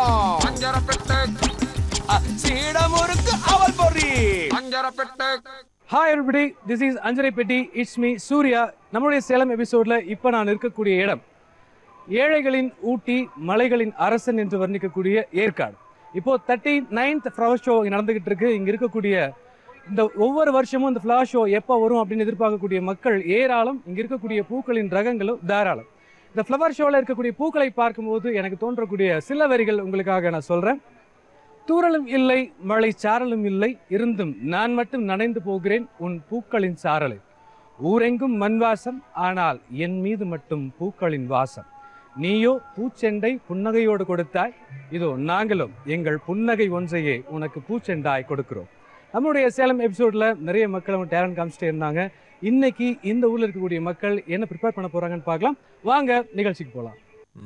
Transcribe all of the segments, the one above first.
பஞ்சரப்பெட்டு சீடமுறுக்கு அவல் பொறி பஞ்சரப்பெட்டு hi everybody this is Anjarai Petti it's me Surya நம்மளுடைய சேலம் எபிசோட்ல இப்போ நான் இருக்கக்கூடிய இடம் ஏழைகளின் ஊட்டி மலைகளின் அரசன் என்று வர்ணிக்கக்கூடிய ஏற்காடு இப்போ தேர்ட்டி நைன்த் ஃப்ளவர் ஷோ நடந்துகிட்டு இருக்கு இங்க இருக்கக்கூடிய இந்த ஒவ்வொரு வருஷமும் இந்த ஃப்ளவர் ஷோ எப்போ வரும் அப்படின்னு எதிர்பார்க்கக்கூடிய மக்கள் ஏராளம் இங்க இருக்கக்கூடிய பூக்களின் ரகங்களும் தாராளம் இந்த ஃப்ளவர் ஷோவில் இருக்கக்கூடிய பூக்களை பார்க்கும்போது எனக்கு தோன்றக்கூடிய சில வரிகள் உங்களுக்காக நான் சொல்றேன் தூறலும் இல்லை மழை சாரலும் இல்லை இருந்தும் நான் மட்டும் நனைந்து போகிறேன் உன் பூக்களின் சாரலை ஊரெங்கும் மண் வாசம் ஆனால் என் மீது மட்டும் பூக்களின் வாசம் நீயோ பூச்செண்டை புன்னகையோடு கொடுத்தாய் இதோ நாங்களும் எங்கள் புன்னகை ஒன்றையே உனக்கு பூச்செண்டாய் கொடுக்கிறோம் நம்மளுடைய சேலம் எபிசோட்ல நிறைய மக்கள் அவங்க டேலண்ட் காமிச்சிட்டே இருந்தாங்க இன்னைக்கு இந்த ஊர்ல இருக்கக்கூடிய மக்கள் என்ன ப்ரிப்பேர் பண்ண போறாங்கன்னு பார்க்கலாம் வாங்க நிகழ்ச்சிக்கு போகலாம்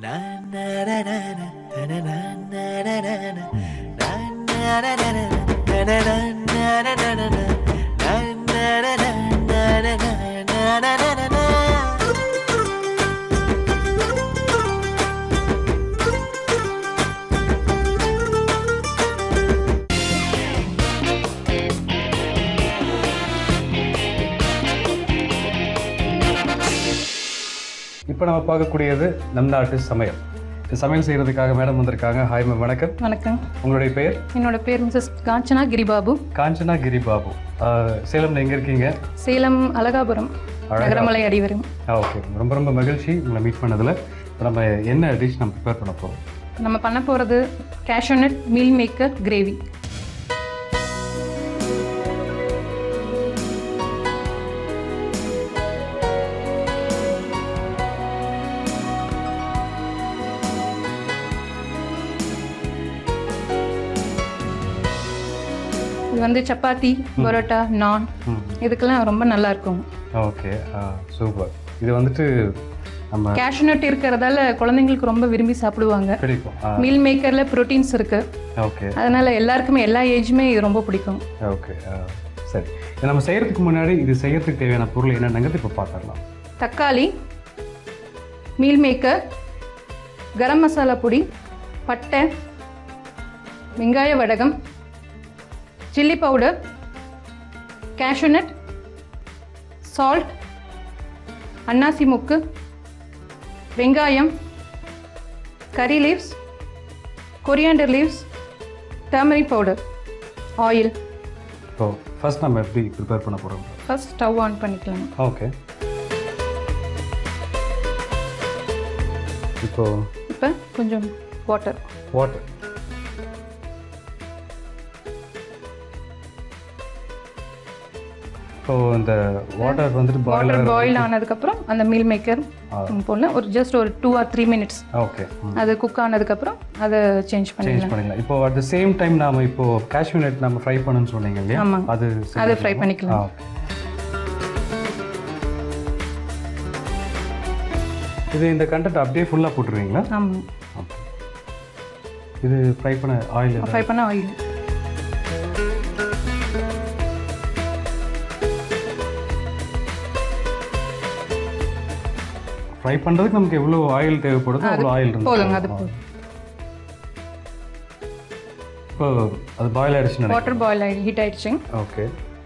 இப்போ நம்ம பார்க்கக்கூடியது நம் நாட்டு சமையல் இந்த சமையல் செய்யறதுக்காக மேடம் வந்திருக்காங்க ஹாய் மேம் வணக்கம் வணக்கம் உங்களுடைய பெயர் என்னோட பேர் மிஸ்ஸஸ் காஞ்சனா கிரிபாபு காஞ்சனா கிரி பாபு ஆஹ், சேலம்ல எங்க இருக்கீங்க சேலம் அழகாபுரம் நகரமலை அடிவரும் ஓகே ரொம்ப ரொம்ப மகிழ்ச்சி உங்களை மீட் பண்ணதுல இப்ப நம்ம என்ன டிஷ் நம்ம ப்ரிப்பேர் பண்ண போறோம் நம்ம பண்ண போகிறது கேஷ்யூநட் மீல் மேக்கர் கிரேவி இது வந்து சப்பாத்தி பரோட்டா நான் ம். இதுக்கெல்லாம் ரொம்ப நல்லா இருக்கும் ஓகே சூப்பர் இது வந்துட்டு நம்ம கேஷ்யூநட் இருக்கிறதால குழந்தைங்களுக்கு ரொம்ப விரும்பி சாப்பிடுவாங்க பிடிக்கும் மீல் மேக்கரில் ப்ரோட்டீன்ஸ் இருக்கு ஓகே அதனால எல்லாருக்குமே எல்லா ஏஜுமே இது ரொம்ப பிடிக்கும் ஓகே சரி இதை நம்ம செய்யறதுக்கு முன்னாடி இது செய்யறதுக்கு தேவையான பொருள் என்னென்னங்கிறது இப்போ பார்த்துடலாம் தக்காளி மீல் மேக்கர் கரம் மசாலா பொடி பட்டை வெங்காய வடகம் சில்லி பவுடர் கேஷ்யூநட் சால்ட் அன்னாசி முக்கு வெங்காயம் curry leaves coriander leaves turmeric powder oil இப்போ ஃபர்ஸ்ட் நம்ம எப்படி ப்ரிப்பேர் பண்ண போகிறோம் ஃபர்ஸ்ட் ஸ்டவ் ஆன் பண்ணிக்கலாம் ஓகே இப்போ இப்போ கொஞ்சம் வாட்டர் வாட்டர் இப்போ இந்த வாட்டர் வந்துட்டு வாட்டர் பாய்லர் பாயில் ஆனதுக்கப்புறம் அந்த மீல் மேக்கர் போடல ஒரு ஜஸ்ட் ஒரு two or three minutes okay அது குக் ஆனதுக்கப்புறம் அதை சேஞ்ச் சேஞ்ச் பண்ணிடலாம் பண்ணிக்கலாம் இப்போ அட் த சேம் டைம் நாம இப்போ cashew nut நம்ம ஃப்ரை பண்ணணும்னு சொன்னீங்க இல்லையா ஆமாங்க. அது அதை ஃப்ரை பண்ணிக்கலாம் ஓகே இது இந்த கண்டென்ட் அப்படியே ஃபுல்லாக போட்டுருவீங்களா ஆமாம் ஓகே இது ஃப்ரை பண்ண ஆயில் ஃப்ரை பண்ண ஆயில் ஃப்ரை பண்ணுறதுக்கு நமக்கு எவ்வளோ ஆயில் தேவைப்படுதோ அவ்வளோ ஆயில் இருந்து போதுங்க அது போதும் இப்போ அது பாயில் ஆயிடுச்சுன்னு நினைக்கிறேன் வாட்டர் பாயில் ஆகி ஹீட் ஆயிடுச்சு ஓகே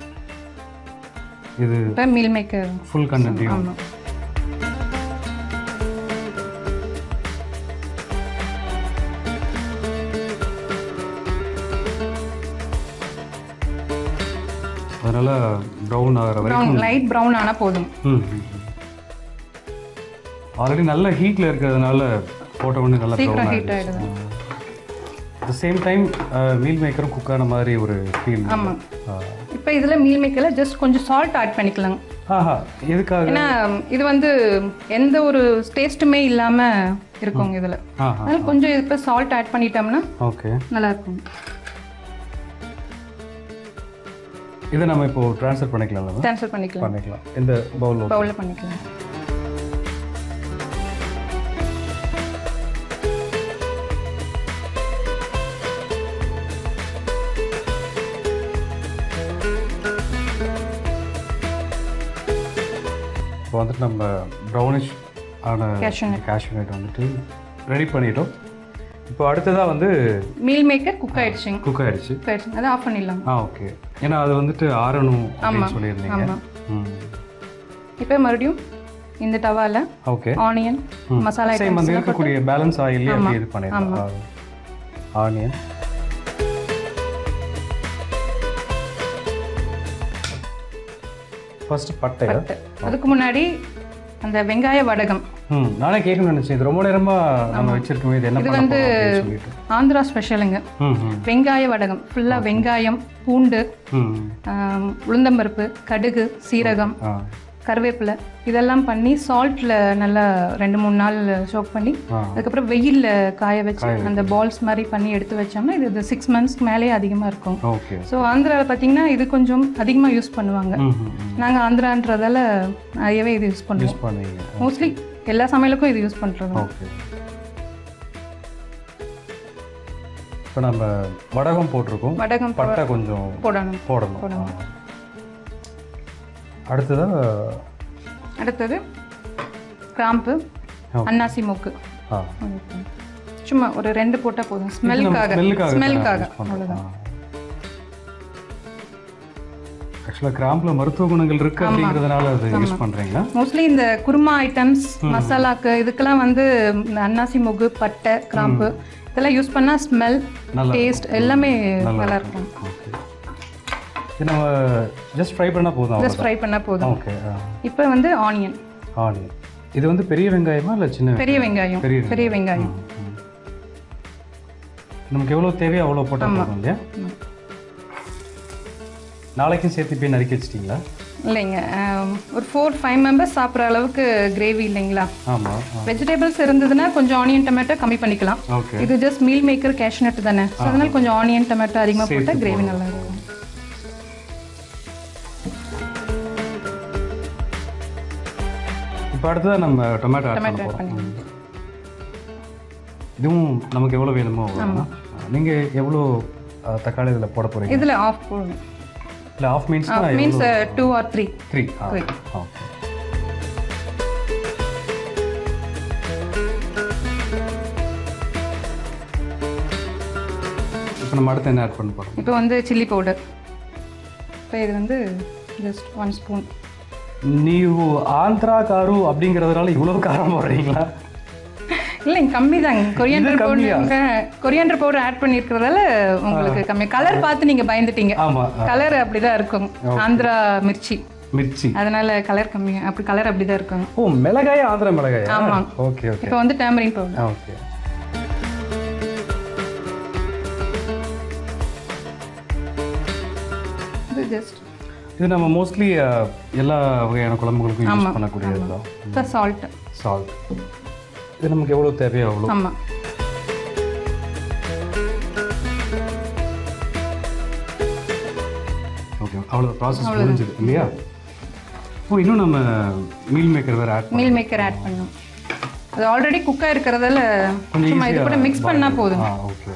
இது இப்போ மீல் மேக்கர் ஃபுல் கண்டென்ட்டையும் ஆமாம் அதனால ப்ரௌன் ஆகிற வரைக்கும் ப்ரௌன் லைட் ப்ரௌன் ஆனால் போதும் ஆல்ரெடி நல்ல ஹீட்டில் இருக்கிறதுனால போட்ட உடனே நல்லா சீக்கிரம் ப்ரௌன் ஹீட் ஆகிடுது அட் சேம் டைம் மீல் மேக்கரும் குக் ஆன மாதிரி ஒரு ஃபீல் ஆமாம் இப்போ இதில் மீல் மேக்கரில் ஜஸ்ட் கொஞ்சம் சால்ட் ஆட் பண்ணிக்கலாம் ஆஹா எதுக்காக ஏன்னா இது வந்து எந்த ஒரு டேஸ்ட்டுமே இல்லாமல் இருக்குங்க இதில் ஆஹா அதனால கொஞ்சம் இப்போ சால்ட் ஆட் பண்ணிட்டோம்னா ஓகே நல்லா இருக்கும் இதை நம்ம இப்போ ட்ரான்ஸ்ஃபர் பண்ணிக்கலாம்ல ட்ரான்ஸ்ஃபர் பண்ணிக்கலாம் பண்ணிக்கலாம் இந்த பவுல் பவுலில் பண்ணிக்கலாம் இப்போ வந்துட்டு நம்ம ப்ரௌனிஷ் ஆன Cashew nut. கேஷ்யூ நட் வந்துட்டு ரெடி பண்ணிட்டோம் இப்போ அடுத்ததாக வந்து மீல் மேக்கர் குக் ஆயிடுச்சுங்க குக் ஆயிடுச்சு குக் ஆயிடுச்சுங்க அதை ஆஃப் பண்ணிடலாம் ஆ ஓகே ஏன்னா அது வந்துட்டு ஆறணும் அப்படின்னு ஆமா. சொல்லியிருந்தீங்க ஆமா ம் இப்போ மறுபடியும் இந்த டவால ஓகே ஆனியன் மசாலா சேம் வந்து ஐட்டம்ஸ் இருக்கக்கூடிய பேலன்ஸ் ஆயிலே அப்படி இது பண்ணிடலாம் ஆனியன் ஃபர்ஸ்ட் பட்டையா அதுக்கு முன்னாடி அந்த வெங்காய வடகம் ம் நானே கேட்கணும்னு நினைச்சேன் இது ரொம்ப நேரமா நம்ம வச்சிருக்கோம் இது என்ன பண்ண போறோம் அப்படின்னு சொல்லிட்டு ஆந்திரா ஸ்பெஷலுங்க ம் ம் வெங்காய வடகம் ஃபுல்லாக வெங்காயம் பூண்டு ம் ஆம், உளுந்தம்பருப்பு கடுகு சீரகம் ஆ கருவேப்பிலை இதெல்லாம் பண்ணி சால்ட்டில் நல்லா ரெண்டு மூணு நாள் சோக் பண்ணி ஆ. அதுக்கப்புறம் வெயிலில் காய வச்சு அந்த பால்ஸ் மாதிரி பண்ணி எடுத்து வச்சோம்னா இது சிக்ஸ் மந்த்ஸ்க்கு மேலேயே அதிகமாக இருக்கும் ஓகே ஸோ ஆந்திராவில் பார்த்தீங்கன்னா இது கொஞ்சம் அதிகமாக யூஸ் பண்ணுவாங்க ம் ம் ம் நாங்கள் ஆந்திரான்றதால நிறையவே இது யூஸ் பண்ணுவோம் யூஸ் பண்ணுவீங்க மோஸ்ட்லி எல்லா சமையலுக்கும் இது யூஸ் பண்ணுறோம் ஓகே இப்போ நம்ம வடகம் போட்டிருக்கோம் வடகம் பட்டை கொஞ்சம் போடணும் போடணும் ஆ. அடுத்ததா அடுத்தது கிராம்பு Okay. அன்னாசி மூக்கு ஆ சும்மா ஒரு ரெண்டு போட்டால் போதும் ஸ்மெல்லுக்காக ஸ்மெல்லுக்காக ஸ்மெல்லுக்காக அவ்வளோதான் ஆக்சுவலாக கிராம்பில் மருத்துவ குணங்கள் இருக்கு அப்படிங்கிறதுனால அதை யூஸ் பண்ணுறீங்களா மோஸ்ட்லி இந்த குருமா ஐட்டம்ஸ் மசாலாக்கு இதுக்கெல்லாம் வந்து இந்த அன்னாசி முகு பட்டை கிராம்பு இதெல்லாம் யூஸ் பண்ணால் ஸ்மெல் நல்லா டேஸ்ட் எல்லாமே நல்லா இருக்கும் ஓகே இது நம்ம ஜஸ்ட் ஃப்ரை பண்ணால் போதும் ஜஸ்ட் ஃப்ரை பண்ணால் போதும் ஓகே இப்போ வந்து ஆனியன் ஆனியன் இது வந்து பெரிய வெங்காயமா இல்லை சின்ன பெரிய வெங்காயம் பெரிய பெரிய வெங்காயம் ம், ம். நமக்கு எவ்வளோ தேவையோ அவ்வளோ போட்டால் போதும் இல்லையா நாளைக்கும் சேர்த்து போய் நறுக்கி வச்சிட்டிங்களா இல்லைங்க ஆம், ஒரு ஃபோர் ஃபைவ் மெம்பர்ஸ் சாப்பிட்ற அளவுக்கு கிரேவி இல்லைங்களா ஆமாம் வெஜிடபிள்ஸ் இருந்ததுன்னா கொஞ்சம் ஆனியன் டொமேட்டோ கம்மி பண்ணிக்கலாம் ஓகே இது ஜஸ்ட் மீல் மேக்கர் கேஷ்நட் தானே ஸோ அதனால கொஞ்சம் ஆனியன் டொமேட்டோ அதிகமாக போட்டால் கிரேவி நல்லா இருக்கும் இப்போ அடுத்ததாக நம்ம டொமேட்டோ ஆட் பண்ண டொமேட்டோ ஆட் போகிறோம் பண்ணி இதுவும் நமக்கு எவ்வளோ வேணுமோ நீங்கள் எவ்வளோ அஹ், தக்காளி இதில் போட போகிறீங்க இதில் ஆஃப் போடணும் இல்லை ஆஃப் மீன்ஸ்னா means two or three three Three. Okay இப்போ நம்ம அடுத்து என்ன ஆட் பண்ண போகிறோம் இப்போ வந்து சில்லி பவுடர் இப்போ இது வந்து ஜஸ்ட் ஒன் ஸ்பூன் ನೀವು ஆந்திரா காரு அப்படிங்கிறதுனால இவ்வளவு காரம் போடுறீங்களா இல்லைங்க கம்மி தாங்க கொரியாண்டர் கம்மியா? பவுடர் கொரியாண்டர் பவுடர் ஆட் பண்ணியிருக்கிறதால உங்களுக்கு கம்மி கலர் பார்த்து நீங்கள் பயந்துட்டீங்க ஆமா கலர் அப்படிதான் இருக்கும் ஆந்திரா மிர்ச்சி மிர்ச்சி அதனால கலர் கம்மி அப்படி கலர் அப்படிதான் இருக்கும் ஓ மிளகாய் ஆந்திரா மிளகாய் ஆமா. ஓகே ஓகே இப்போ வந்து டேமரின் பவுடர் ஓகே இது ஜஸ்ட் இது நம்ம மோஸ்ட்லி எல்லா வகையான குழம்புகளுக்கும் யூஸ் பண்ணக்கூடியது தான் இப்போ சால்ட் சால்ட் இது நமக்கு எவ்வளோ தேவையோ அவ்வளோ ஆமாம் ஓகே அவ்வளோ ப்ராசஸ் முடிஞ்சது இல்லையா ஓ இன்னும் நம்ம மீல் மேக்கர் வேறு ஆட் மீல் மேக்கர் ஆட் பண்ணணும் அது ஆல்ரெடி குக்காக இருக்கிறதால சும்மா இது கூட மிக்ஸ் பண்ணால் போதும் ஆ ஓகே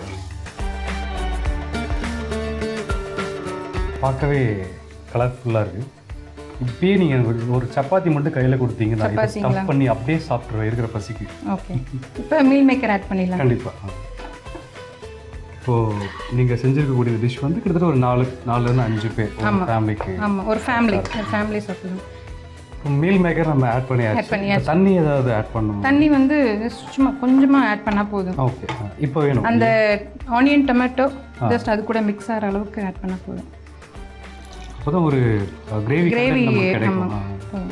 பார்க்கவே கலர்ஃபுல்லாக இருக்குது இப்பயே நீங்கள் ஒரு ஒரு சப்பாத்தி மட்டும் கையில் கொடுத்தீங்கன்னா இதை ஸ்டஃப் பண்ணி அப்படியே சாப்பிட்ருவேன் இருக்கிற பசிக்கு ஓகே இப்போ மீல் மேக்கர் ஆட் பண்ணிடலாம் கண்டிப்பாக இப்போது நீங்கள் செஞ்சிருக்கக்கூடிய டிஷ் வந்து கிட்டத்தட்ட ஒரு நாலு நாலுலேருந்து அஞ்சு பேர் ஒரு ஃபேமிலிக்கு ஆமாம் ஒரு ஃபேமிலி ஒரு ஃபேமிலி சாப்பிடலாம் இப்போ மீல் மேக்கர் நம்ம ஆட் பண்ணியாச்சு பண்ணியாச்சு. இப்ப தண்ணி ஏதாவது ஆட் பண்ணணும் தண்ணி வந்து சும்மா கொஞ்சமாக ஆட் பண்ணால் போதும் ஓகே இப்போ வேணும் அந்த ஆனியன் டொமேட்டோ ஜஸ்ட் அது கூட மிக்ஸ் ஆகிற அளவுக்கு ஆட் பண்ணால் போதும் அப்போ தான் ஒரு கிரேவி கிரேவி நமக்கு கிடைக்கும் ஆ. போதும்.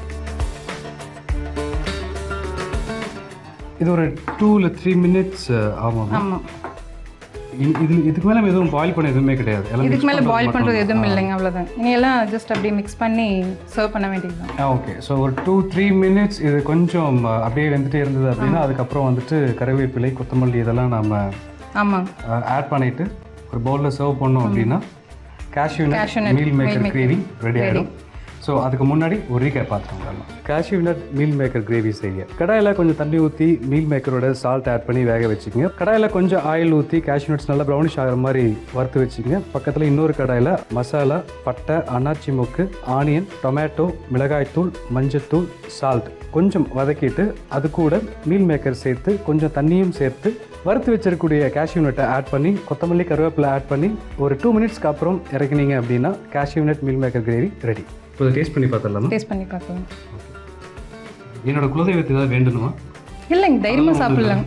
இது ஒரு டூ இல்லை த்ரீ மினிட்ஸ் ஆமாம் ஆமாம் இது இதுக்கு மேலே எதுவும் பாயில் பண்ண எதுவுமே கிடையாது எல்லாம் இதுக்கு மேலே பாயில் பண்ணுறது எதுவும் இல்லைங்க அவ்வளோதான் இனி எல்லாம் ஜஸ்ட் அப்படியே மிக்ஸ் பண்ணி சர்வ் பண்ண வேண்டியதுதான் ஆ ஓகே ஸோ ஒரு டூ த்ரீ மினிட்ஸ் இது கொஞ்சம் ஆ, அப்படியே வெந்துட்டே இருந்தது அப்படின்னா அதுக்கப்புறம் வந்துட்டு கருவேப்பிலை கொத்தமல்லி இதெல்லாம் நம்ம ஆமாம் ஆட் பண்ணிட்டு ஒரு பவுலில் சர்வ் பண்ணோம் அப்படின்னா cashew nut Cashew nut meal maker gravy ready ஆகிடும் ஸோ அதுக்கு முன்னாடி ஒரு ரீகேப் பார்த்துருவோம் cashew nut meal maker gravy செய்ய கடாயில் கொஞ்சம் தண்ணி ஊற்றி மீல் மேக்கரோட சால்ட் ஆட் பண்ணி வேக வச்சுக்கோங்க கடாயில் கொஞ்சம் ஆயில் ஊற்றி cashew nuts நல்லா ப்ரௌனிஷ் ஆகிற மாதிரி வறுத்து வச்சுக்கோங்க பக்கத்தில் இன்னொரு கடாயில் மசாலா பட்டை அன்னாச்சி மொக்கு ஆனியன் டொமேட்டோ மிளகாய்த்தூள் மஞ்சத்தூள் சால்ட் கொஞ்சம் வதக்கிட்டு அது கூட மீல் மேக்கர் சேர்த்து கொஞ்சம் தண்ணியும் சேர்த்து வறுத்து வச்சிருக்கக்கூடிய கேஷ்யூ நட்டை ஆட் பண்ணி கொத்தமல்லி கருவேப்பிலை ஆட் பண்ணி ஒரு டூ மினிட்ஸ்க்கு அப்புறம் இறக்குனீங்க அப்படின்னா cashew nut meal maker gravy ready இப்போ டேஸ்ட் பண்ணி பார்த்துடலாமா டேஸ்ட் பண்ணி பார்க்கலாம் என்னோட குலதெய்வத்தை ஏதாவது வேண்டணுமா இல்லைங்க தைரியமாக சாப்பிட்லாங்க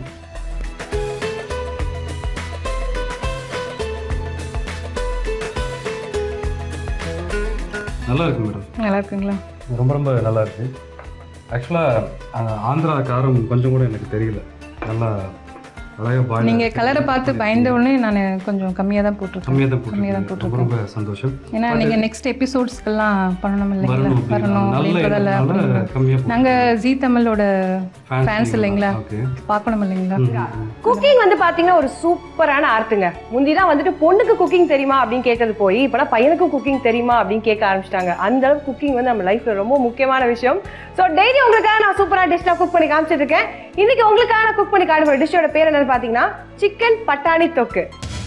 நல்லா இருக்கு மேடம் நல்லா இருக்குங்களா ரொம்ப ரொம்ப நல்லா இருக்கு ஆக்சுவலாக ஆந்திரா காரம் கொஞ்சம் கூட எனக்கு தெரியல நல்லா அழகாக பாய் நீங்கள் கலரை பார்த்து பயந்த உடனே நான் கொஞ்சம் கம்மியாக தான் போட்டிருக்கேன் கம்மியாக தான் கம்மியாக தான் போட்டு ரொம்ப ரொம்ப சந்தோஷம் ஏன்னா நீங்கள் நெக்ஸ்ட் எபிசோட்ஸ்க்கெல்லாம் பண்ணணும் இல்லைங்களா வரணும் வரணும் நல்ல அப்படின்றதால இடம்னால கம்மியாக நாங்கள் ஜீ தமிழோட ஃபேன்ஸ் இல்லைங்களா ஓகே பார்க்கணும் இல்லைங்களா குக்கிங் வந்து பாத்தீங்கன்னா ஒரு சூப்பரான ஆர்ட்டுங்க முந்திதான் வந்துட்டு பொண்ணுக்கு குக்கிங் தெரியுமா அப்படின்னு கேட்கறது போய் இப்போலாம் பையனுக்கும் குக்கிங் தெரியுமா அப்படின்னு கேட்க ஆரம்பிச்சிட்டாங்க அந்த அளவுக்கு குக்கிங் வந்து நம்ம லைஃப்ல ரொம்ப முக்கியமான விஷயம் ஸோ டெய்லி உங்களுக்காக நான் சூப்பரான டிஷ்லாம் குக் பண்ணி காமிச்சிட்டு இருக்கேன் இன்னைக்கு உங்களுக்காக நான் குக் பண்ணி காட்டுற டிஷ்ஷோட பேர் என்னன்னு பாத்தீங்கன்னா சிக்கன் பட்டாணி தொக்கு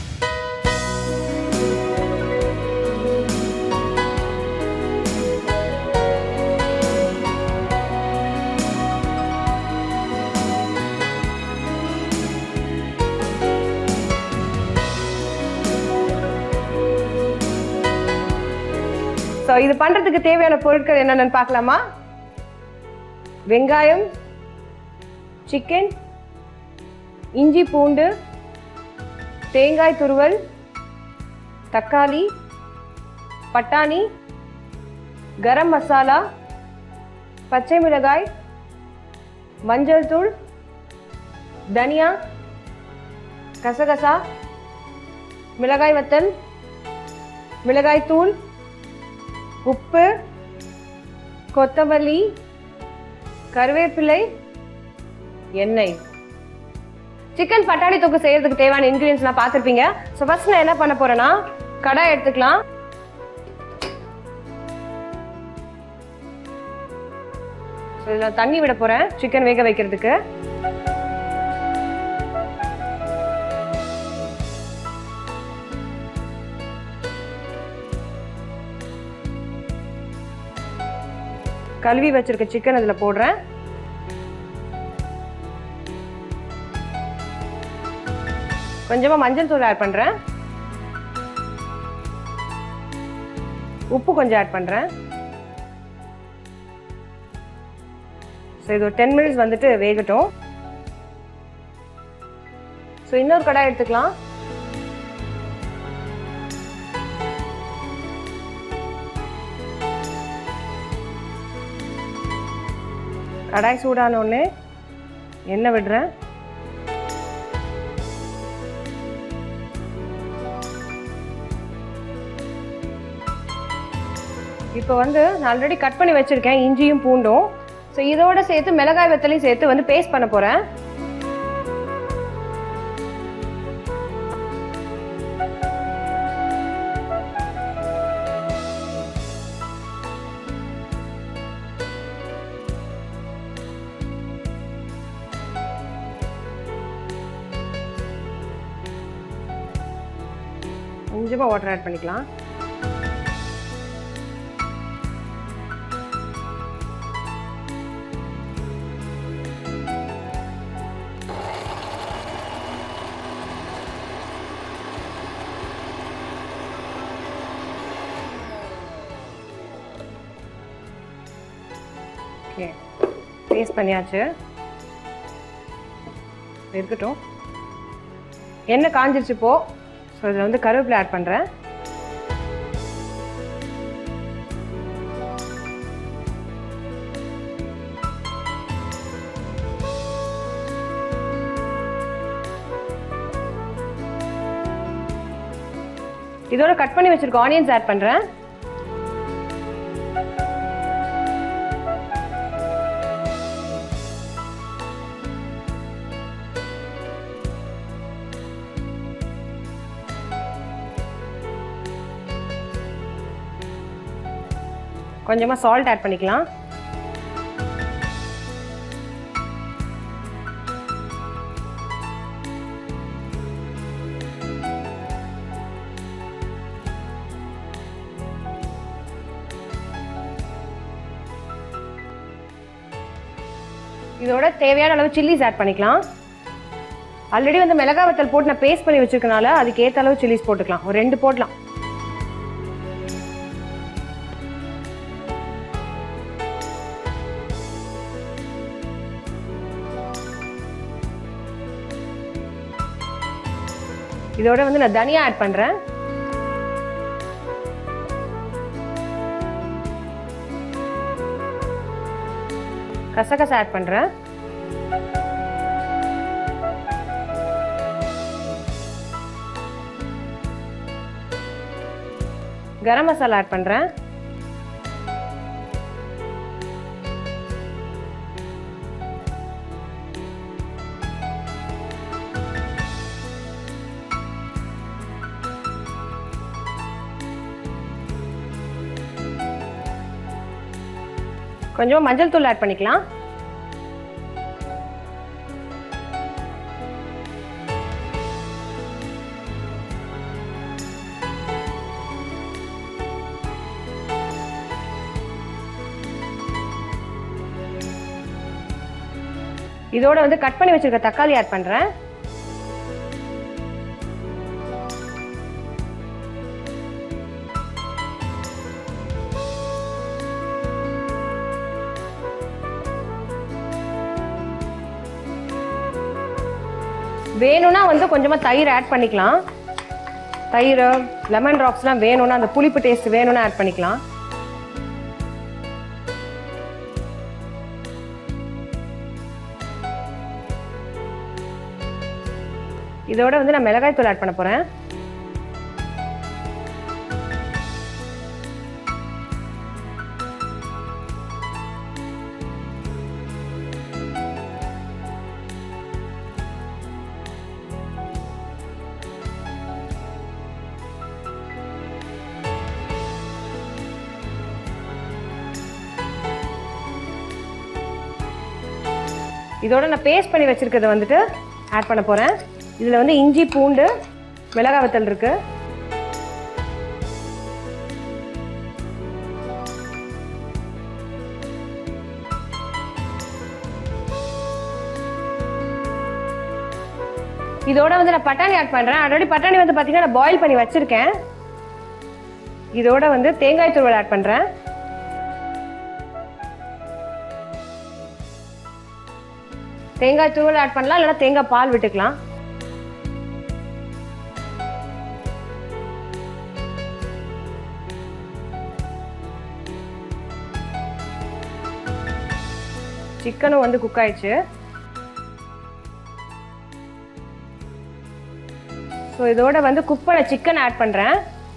ஸோ இது பண்றதுக்கு தேவையான பொருட்கள் என்னென்னு பார்க்கலாமா வெங்காயம் சிக்கன் இஞ்சி பூண்டு தேங்காய் துருவல் தக்காளி பட்டாணி கரம் மசாலா பச்சை மிளகாய் மஞ்சள் தூள் தனியா கசகசா மிளகாய் வத்தல் மிளகாய் தூள் உப்பு கொத்தமல்லி கருவேப்பிலை எண்ணெய் சிக்கன் பட்டாணி தொக்கு செய்யறதுக்கு தேவையான இன்கிரீடியன்ஸ் நான் பார்த்துருப்பீங்க ஸோ ஃபர்ஸ்ட் நான் என்ன பண்ண போறேன்னா கடாய் எடுத்துக்கலாம் ஸோ இதில் தண்ணி விட போறேன் சிக்கன் வேக வைக்கிறதுக்கு கழுவி வச்சிருக்க சிக்கன் அதில் போடுறேன் கொஞ்சமாக மஞ்சள் தூள் ஆட் பண்ணுறேன் உப்பு கொஞ்சம் ஆட் பண்ணுறேன் ஸோ இது ஒரு டென் மினிட்ஸ் வந்துட்டு வேகட்டும் ஸோ இன்னொரு கடாய் எடுத்துக்கலாம் கடாய் சூடான உடனே எண்ணெய் விடுறேன் இப்போ வந்து நான் ஆல்ரெடி கட் பண்ணி வச்சிருக்கேன் இஞ்சியும் பூண்டும் ஸோ இதோட சேர்த்து மிளகாய் வெத்தலையும் சேர்த்து வந்து பேஸ்ட் பண்ண போறேன் கொஞ்சமாக வாட்டர் ஆட் பண்ணிக்கலாம் ஓகே பேஸ்ட் பண்ணியாச்சு இருக்கட்டும் எண்ணெய் காஞ்சிருச்சு இப்போ ஸோ இதில் வந்து கருவேப்பிலை ஆட் பண்ணுறேன் இதோட கட் பண்ணி வச்சிருக்க ஆனியன்ஸ் ஆட் பண்ணுறேன் கொஞ்சமாக சால்ட் ஆட் பண்ணிக்கலாம் இதோட தேவையான அளவு சில்லிஸ் ஆட் பண்ணிக்கலாம் ஆல்ரெடி வந்து மிளகாய் வத்தல் போட்டு நான் பேஸ்ட் பண்ணி வச்சிருக்கனால அதுக்கு ஏற்ற அளவு சில்லிஸ் போட்டுக்கலாம் ஒரு ரெண்டு போடலாம் இதோட வந்து நான் தனியா ஆட் பண்றேன் கசகசா ஆட் பண்றேன் கரம் மசாலா ஆட் பண்றேன் கொஞ்சம் மஞ்சள் தூள் ஆட் பண்ணிக்கலாம் இதோட வந்து கட் பண்ணி வச்சிருக்க தக்காளி ஆட் பண்றேன் வேணும்னா வந்து கொஞ்சமா தயிர் ஆட் பண்ணிக்கலாம் தயிர் லெமன் ட்ராப்ஸ்லாம் வேணும்னா அந்த புளிப்பு டேஸ்ட் வேணும்னா ஆட் பண்ணிக்கலாம் இதோட வந்து நான் மிளகாய் தூள் ஆட் பண்ண போறேன் இதோட நான் பேஸ்ட் பண்ணி வச்சிருக்கிறத வந்துட்டு ஆட் பண்ண போறேன் இதுல வந்து இஞ்சி பூண்டு மிளகாய் வத்தல் இருக்கு இதோட வந்து நான் பட்டாணி ஆட் பண்றேன் ஆல்ரெடி பட்டாணி வந்து பாத்தீங்கன்னா நான் பாயில் பண்ணி வச்சிருக்கேன் இதோட வந்து தேங்காய் துருவல் ஆட் பண்றேன் தேங்காய் துருவல் ஆட் பண்ணலாம் இல்லைன்னா தேங்காய் பால் விட்டுக்கலாம் சிக்கனும் வந்து குக் ஆயிடுச்சு ஸோ இதோட வந்து குக் பண்ண சிக்கன் ஆட் பண்றேன்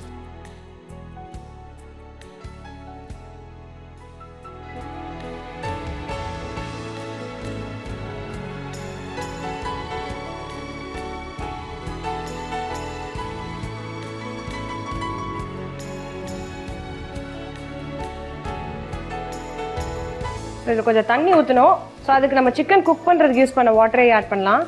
ஸோ இதில் கொஞ்சம் தண்ணி ஊற்றணும் ஸோ அதுக்கு நம்ம சிக்கன் குக் பண்ணுறதுக்கு யூஸ் பண்ண வாட்டரை ஆட் பண்ணலாம்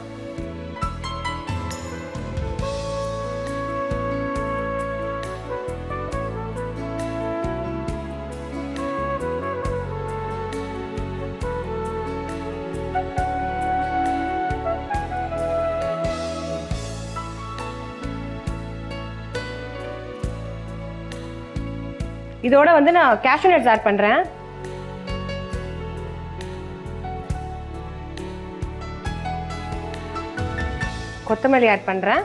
இதோட வந்து நான் கேஷ்யூ நட்ஸ் ஆட் பண்ணுறேன் கொத்தமல்லி ஆட் பண்ணுறேன்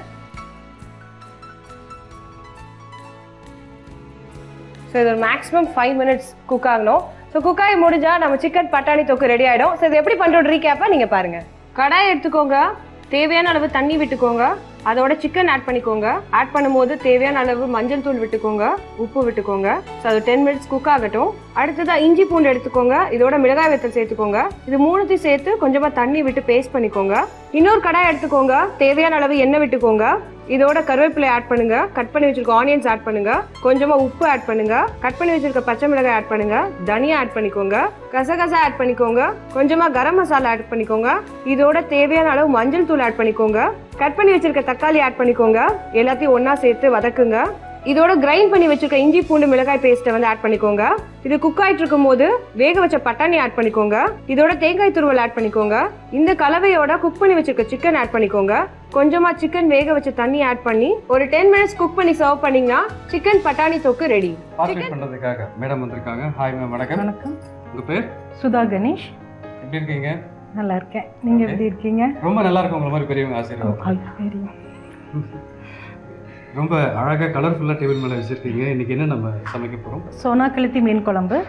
ஸோ இது ஒரு மேக்ஸிமம் ஃபைவ் மினிட்ஸ் குக் ஆகணும் ஸோ குக் ஆகி முடிஞ்சா நம்ம சிக்கன் பட்டாணி தொக்கு ரெடி ஆகிடும் ஸோ இது எப்படி பண்ணுறோம் ரீகேப்பை நீங்கள் பாருங்கள் கடாய் எடுத்துக்கோங்க தேவையான அளவு தண்ணி விட்டுக்கோங்க அதோட சிக்கன் ஆட் பண்ணிக்கோங்க ஆட் பண்ணும்போது தேவையான அளவு மஞ்சள் தூள் விட்டுக்கோங்க உப்பு விட்டுக்கோங்க ஸோ அது டென் மினிட்ஸ் குக் ஆகட்டும் அடுத்ததா இஞ்சி பூண்டு எடுத்துக்கோங்க இதோட மிளகாய் வத்தல் சேர்த்துக்கோங்க இது மூணுத்தையும் சேர்த்து கொஞ்சமா தண்ணி விட்டு பேஸ்ட் பண்ணிக்கோங்க இன்னொரு கடாய் எடுத்துக்கோங்க தேவையான அளவு எண்ணெய் விட்டுக்கோங்க இதோட கருவேப்பிலை ஆட் பண்ணுங்க கட் பண்ணி வச்சிருக்க ஆனியன்ஸ் ஆட் பண்ணுங்க கொஞ்சமா உப்பு ஆட் பண்ணுங்க கட் பண்ணி வச்சிருக்க பச்சை மிளகாய் ஆட் பண்ணுங்க தனியா ஆட் பண்ணிக்கோங்க கசகசா ஆட் பண்ணிக்கோங்க கொஞ்சமா கரம் மசாலா ஆட் பண்ணிக்கோங்க இதோட தேவையான அளவு மஞ்சள் தூள் ஆட் பண்ணிக்கோங்க கட் பண்ணி வச்சிருக்க தக்காளி ஆட் பண்ணிக்கோங்க எல்லாத்தையும் ஒண்ணா சேர்த்து வதக்குங்க இதோட கிரைண்ட் பண்ணி வச்சிருக்க இஞ்சி பூண்டு மிளகாய் பேஸ்ட்டை வந்து ஆட் பண்ணிக்கோங்க இது குக் ஆயிட்டு இருக்கும் போது வேக வச்ச பட்டாணி ஆட் பண்ணிக்கோங்க இதோட தேங்காய் துருவல் ஆட் பண்ணிக்கோங்க இந்த கலவையோட குக் பண்ணி வச்சிருக்க சிக்கன் ஆட் பண்ணிக்கோங்க கொஞ்சமா சிக்கன் வேக வச்ச தண்ணி ஆட் பண்ணி ஒரு டென் மினிட்ஸ் குக் பண்ணி சர்வ் பண்ணீங்கன்னா சிக்கன் பட்டாணி தொக்கு ரெடி பார்ட்டிசிபேட் பண்றதுக்காக மேடம் வந்திருக்காங்க ஹாய் மேம் வணக்கம் வணக்கம் உங்க பேர் சுதா கணேஷ் எப்படி இருக்கீங்க நல்லா இருக்கேன் நீங்க எப்படி இருக்கீங்க ரொம்ப நல்லா இருக்கும் உங்களை மாதிரி பெரியவங்க ஆசீர்வாதம் தெரியும் ரொம்ப அழகா கலர்ஃபுல்லா டேபிள் மேல வச்சிருக்கீங்க இன்னைக்கு என்ன நம்ம சமைக்க போறோம் சோனா கழுத்தி மீன் குழம்பு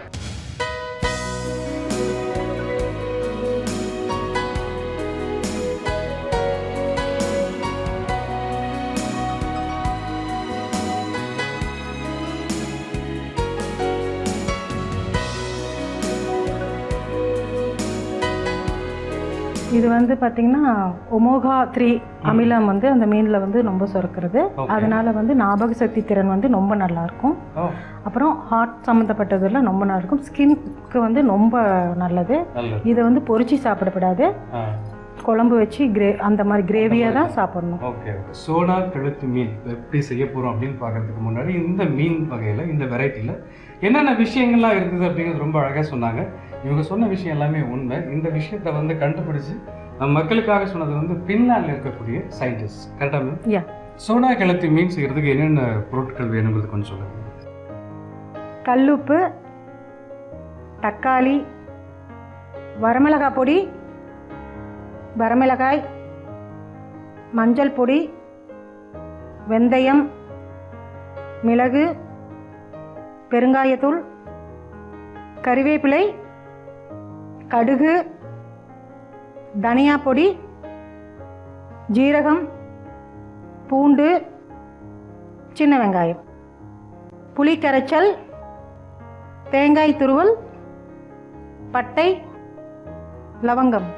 இது வந்து பார்த்தீங்கன்னா ஒமோகா த்ரீ அமிலம் வந்து அந்த மீனில் வந்து ரொம்ப சுரக்கிறது Okay. அதனால வந்து ஞாபக சக்தி திறன் வந்து ரொம்ப நல்லா இருக்கும் ஓ அப்புறம் ஹார்ட் சம்மந்தப்பட்டதெல்லாம் ரொம்ப நல்லா இருக்கும் ஸ்கின்க்கு வந்து ரொம்ப நல்லது நல்லது இதை வந்து பொரிச்சு சாப்பிடக்கூடாது ஆ குழம்பு வச்சு கிரே அந்த மாதிரி கிரேவியாக தான் சாப்பிடணும் ஓகே ஓகே சோனா கழுத்து மீன் எப்படி செய்ய போறோம் அப்படின்னு பார்க்கறதுக்கு முன்னாடி இந்த மீன் வகையில இந்த வெரைட்டில என்னென்ன விஷயங்கள்லாம் இருந்தது அப்படிங்கிறது ரொம்ப அழகா சொன்னாங்க இவங்க சொன்ன விஷயம் எல்லாமே உண்மை இந்த விஷயத்தை வந்து கண்டுபிடிச்சு நம்ம மக்களுக்காக சொன்னது வந்து பின்லாண்டில் இருக்கக்கூடிய சயின்டிஸ்ட் கரெக்டாக மேம் யா சோனா கழுத்து மீன் செய்யறதுக்கு என்னென்ன பொருட்கள் வேணுங்கிறது கொஞ்சம் சொல்லுங்க கல்லுப்பு தக்காளி வரமிளகாய் பொடி வரமிளகாய் மஞ்சள் பொடி வெந்தயம் மிளகு பெருங்காயத்தூள் கறிவேப்பிலை கடுகு தனியா பொடி ஜீரகம் பூண்டு சின்ன வெங்காயம் புளி கரைச்சல் தேங்காய் துருவல் பட்டை லவங்கம்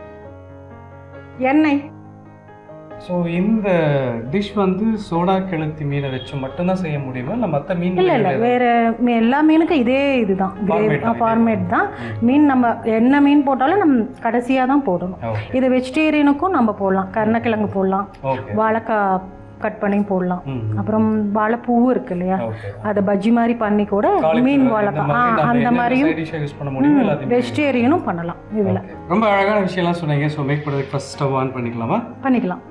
எண்ணெய் ஸோ இந்த டிஷ் வந்து சோடா கெளுத்தி மீனை வச்சு மட்டும்தான் செய்ய முடியுமா இல்லை மற்ற மீன் இல்லை இல்லை வேற மீ- எல்லா மீனுக்கும் இதே இதுதான் Format தான், ஃபார்மேட் தான் மீன் நம்ம என்ன மீன் போட்டாலும் நம்ம கடைசியாக தான் போடணும் ஓகே இது வெஜிடேரியனுக்கும் நம்ம போடலாம் கருணக்கிழங்கு போடலாம் ஓகே வாழைக்காய் கட் பண்ணி போடலாம் ம் அப்புறம் வாழைப்பூவு இருக்கு இல்லையா ஓகே அதை பஜ்ஜி மாதிரி பண்ணி கூட மீன் வாழைக்காய் ஆ அந்த மாதிரியும் யூஸ் பண்ண முடியும் எல்லாத்தையும் வெஜிடேரியனும் பண்ணலாம் இதில் ரொம்ப அழகான விஷயம்லாம் சொன்னீங்க ஸோ மேக் பண்ணுறதுக்கு ஃபர்ஸ்ட் ஸ்டவ் ஆன் பண்ணிக்கலாமா பண்ணிக்கலாம்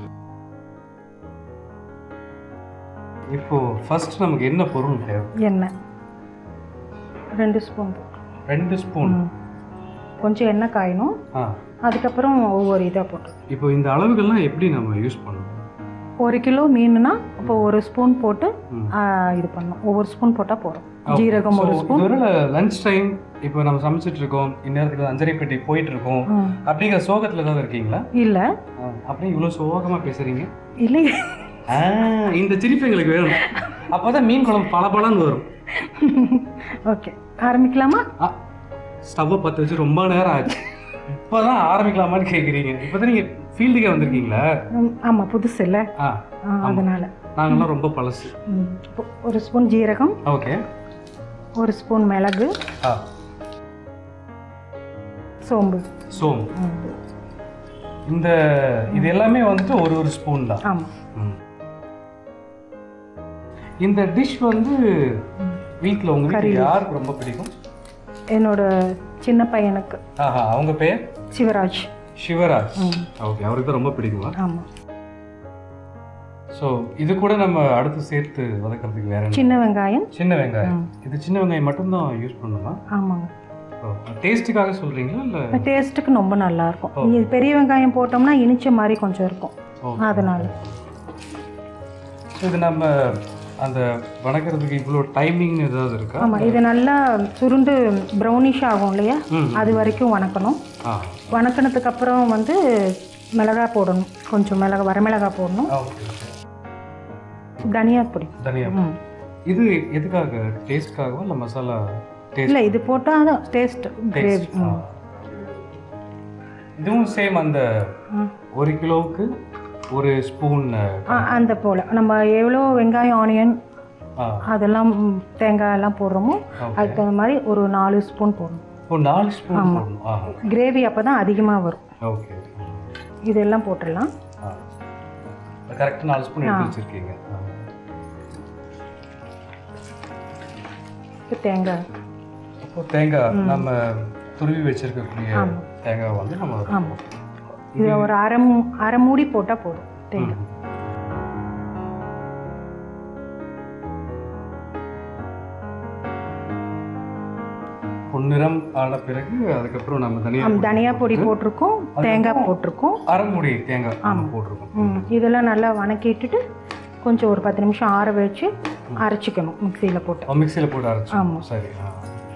இப்போ ஃபர்ஸ்ட் நமக்கு என்ன பொருள் தேவை எண்ணெய் ரெண்டு ஸ்பூன் ரெண்டு ஸ்பூன் கொஞ்சம் எண்ணெய் காயணும் ஆ அதுக்கப்புறம் ஒவ்வொரு இதாக போட்டு இப்போ இந்த அளவுகள்லாம் எப்படி நம்ம யூஸ் பண்ணணும் ஒரு கிலோ மீனுனா அப்போ ஒரு ஸ்பூன் போட்டு ம். ஆ, இது பண்ணணும் ஒவ்வொரு ஸ்பூன் போட்டால் போதும் ஜீரகம் ஒரு ஸ்பூன் இதுவரை லஞ்ச் டைம் இப்போ நம்ம சமைச்சிட்டு இருக்கோம் இந்நேரத்துக்கு அஞ்சரை பெட்டி போயிட்டு இருக்கோம் ம். அப்படிங்கிற சோகத்தில் ஏதாவது இருக்கீங்களா இல்லை ஆ, அப்படியே இவ்வளோ சோகமாக பேசுறீங்க இல்லை ஆ, இந்த சிரிப்பு எங்களுக்கு வேணும் அப்போதான் மீன் குழம்பு பளபளன்னு வரும் ஓகே ஆரம்பிக்கலாமா ஸ்டவ்வை பற்ற வச்சு ரொம்ப நேரம் ஆச்சு இப்போதான் ஆரம்பிக்கலாமான்னு கேட்குறீங்க இப்போ தான் நீங்கள் ஃபீல்டுக்கே வந்திருக்கீங்களா ம், ஆமாம் புதுசு இல்லை ஆ அதனால நாங்கள்லாம் ரொம்ப பழசு ம். இப்போ ஒரு ஸ்பூன் ஜீரகம் ஓகே ஒரு ஸ்பூன் மிளகு ஆ சோம்பு சோம் ம். இந்த இது எல்லாமே வந்துட்டு ஒரு ஒரு ஸ்பூன் தான் ஆமாம் ம். இந்த டிஷ் வந்து வீட்டில் உங்க வீட்டில் யாருக்கு ரொம்ப பிடிக்கும் என்னோட சின்ன பையனுக்கு ஆஹா அவங்க பேர் சிவராஜ் சிவராஜ் ம். ஓகே அவருக்கு தான் ரொம்ப பிடிக்குமா ஆமாம் ஸோ இது கூட நம்ம அடுத்து சேர்த்து வதக்கிறதுக்கு வேற என்ன சின்ன வெங்காயம் சின்ன வெங்காயம் ம். இது சின்ன வெங்காயம் மட்டும்தான் யூஸ் பண்ணணுமா ஆமாங்க டேஸ்ட்டுக்காக சொல்றீங்களா இல்லை டேஸ்ட்டுக்கு ரொம்ப நல்லா இருக்கும் இது பெரிய வெங்காயம் போட்டோம்னா இனிச்ச மாதிரி கொஞ்சம் இருக்கும் ஓகே. அதனால ஸோ இது நம்ம அந்த வணக்கிறதுக்கு இவ்வளோ டைமிங் ஏதாவது இருக்கா ஆமாம் இது நல்லா சுருண்டு ப்ரௌனிஷ் ஆகும் இல்லையா ம். அது வரைக்கும் வணக்கணும் ஆ வணக்கினதுக்கு அப்புறம் வந்து மிளகாய் போடணும் கொஞ்சம் மிளகா வரமிளகாய் போடணும் ஓகே தனியா பொடி தனியா ம் இது எதுக்காக டேஸ்ட்காகவா இல்லை மசாலா டேஸ்ட் இல்லை இது போட்டால் தான் டேஸ்ட் கிரேவி இதுவும் சேம் அந்த ஒரு கிலோவுக்கு ஒரு ஸ்பூன் அந்த போல் நம்ம எவ்வளோ வெங்காயம் ஆனியன் அதெல்லாம் ம், தேங்காய் எல்லாம் போடுறோமோ அதுக்கு தகுந்த மாதிரி ஒரு நாலு ஸ்பூன் போடணும் ஒரு நாலு ஸ்பூன் போடணும் ஆ கிரேவி அப்போ தான் அதிகமாக வரும் ஓகே இதெல்லாம் போட்டுடலாம் கரெக்டாக நாலு ஸ்பூன் எடுத்து வச்சிருக்கீங்க ஆ. இப்போ தேங்காய் இப்போ தேங்காய் நம்ம துருவி வச்சிருக்கக்கூடிய ஆமா. தேங்காய் வந்து நம்ம ஆமாம் இது ஒரு அரை மூ அரை மூடி போட்டால் போதும் தேங்காய் ம். பொன்னிறம் ஆன பிறகு அதுக்கப்புறம் நம்ம தனியா ஆம், தனியா பொடி போட்டிருக்கோம் தேங்காய் போட்டிருக்கோம் அரைமுடி தேங்காய் நம்ம போட்டிருக்கோம் ம், இதெல்லாம் நல்லா வணக்கிட்டுட்டு கொஞ்சம் ஒரு பத்து நிமிஷம் ஆற வச்சு அரைச்சிக்கணும் மிக்சியில் போட்டு மிக்சியில் போட்டு அரைச்சு ஆமா. சரி ஆ.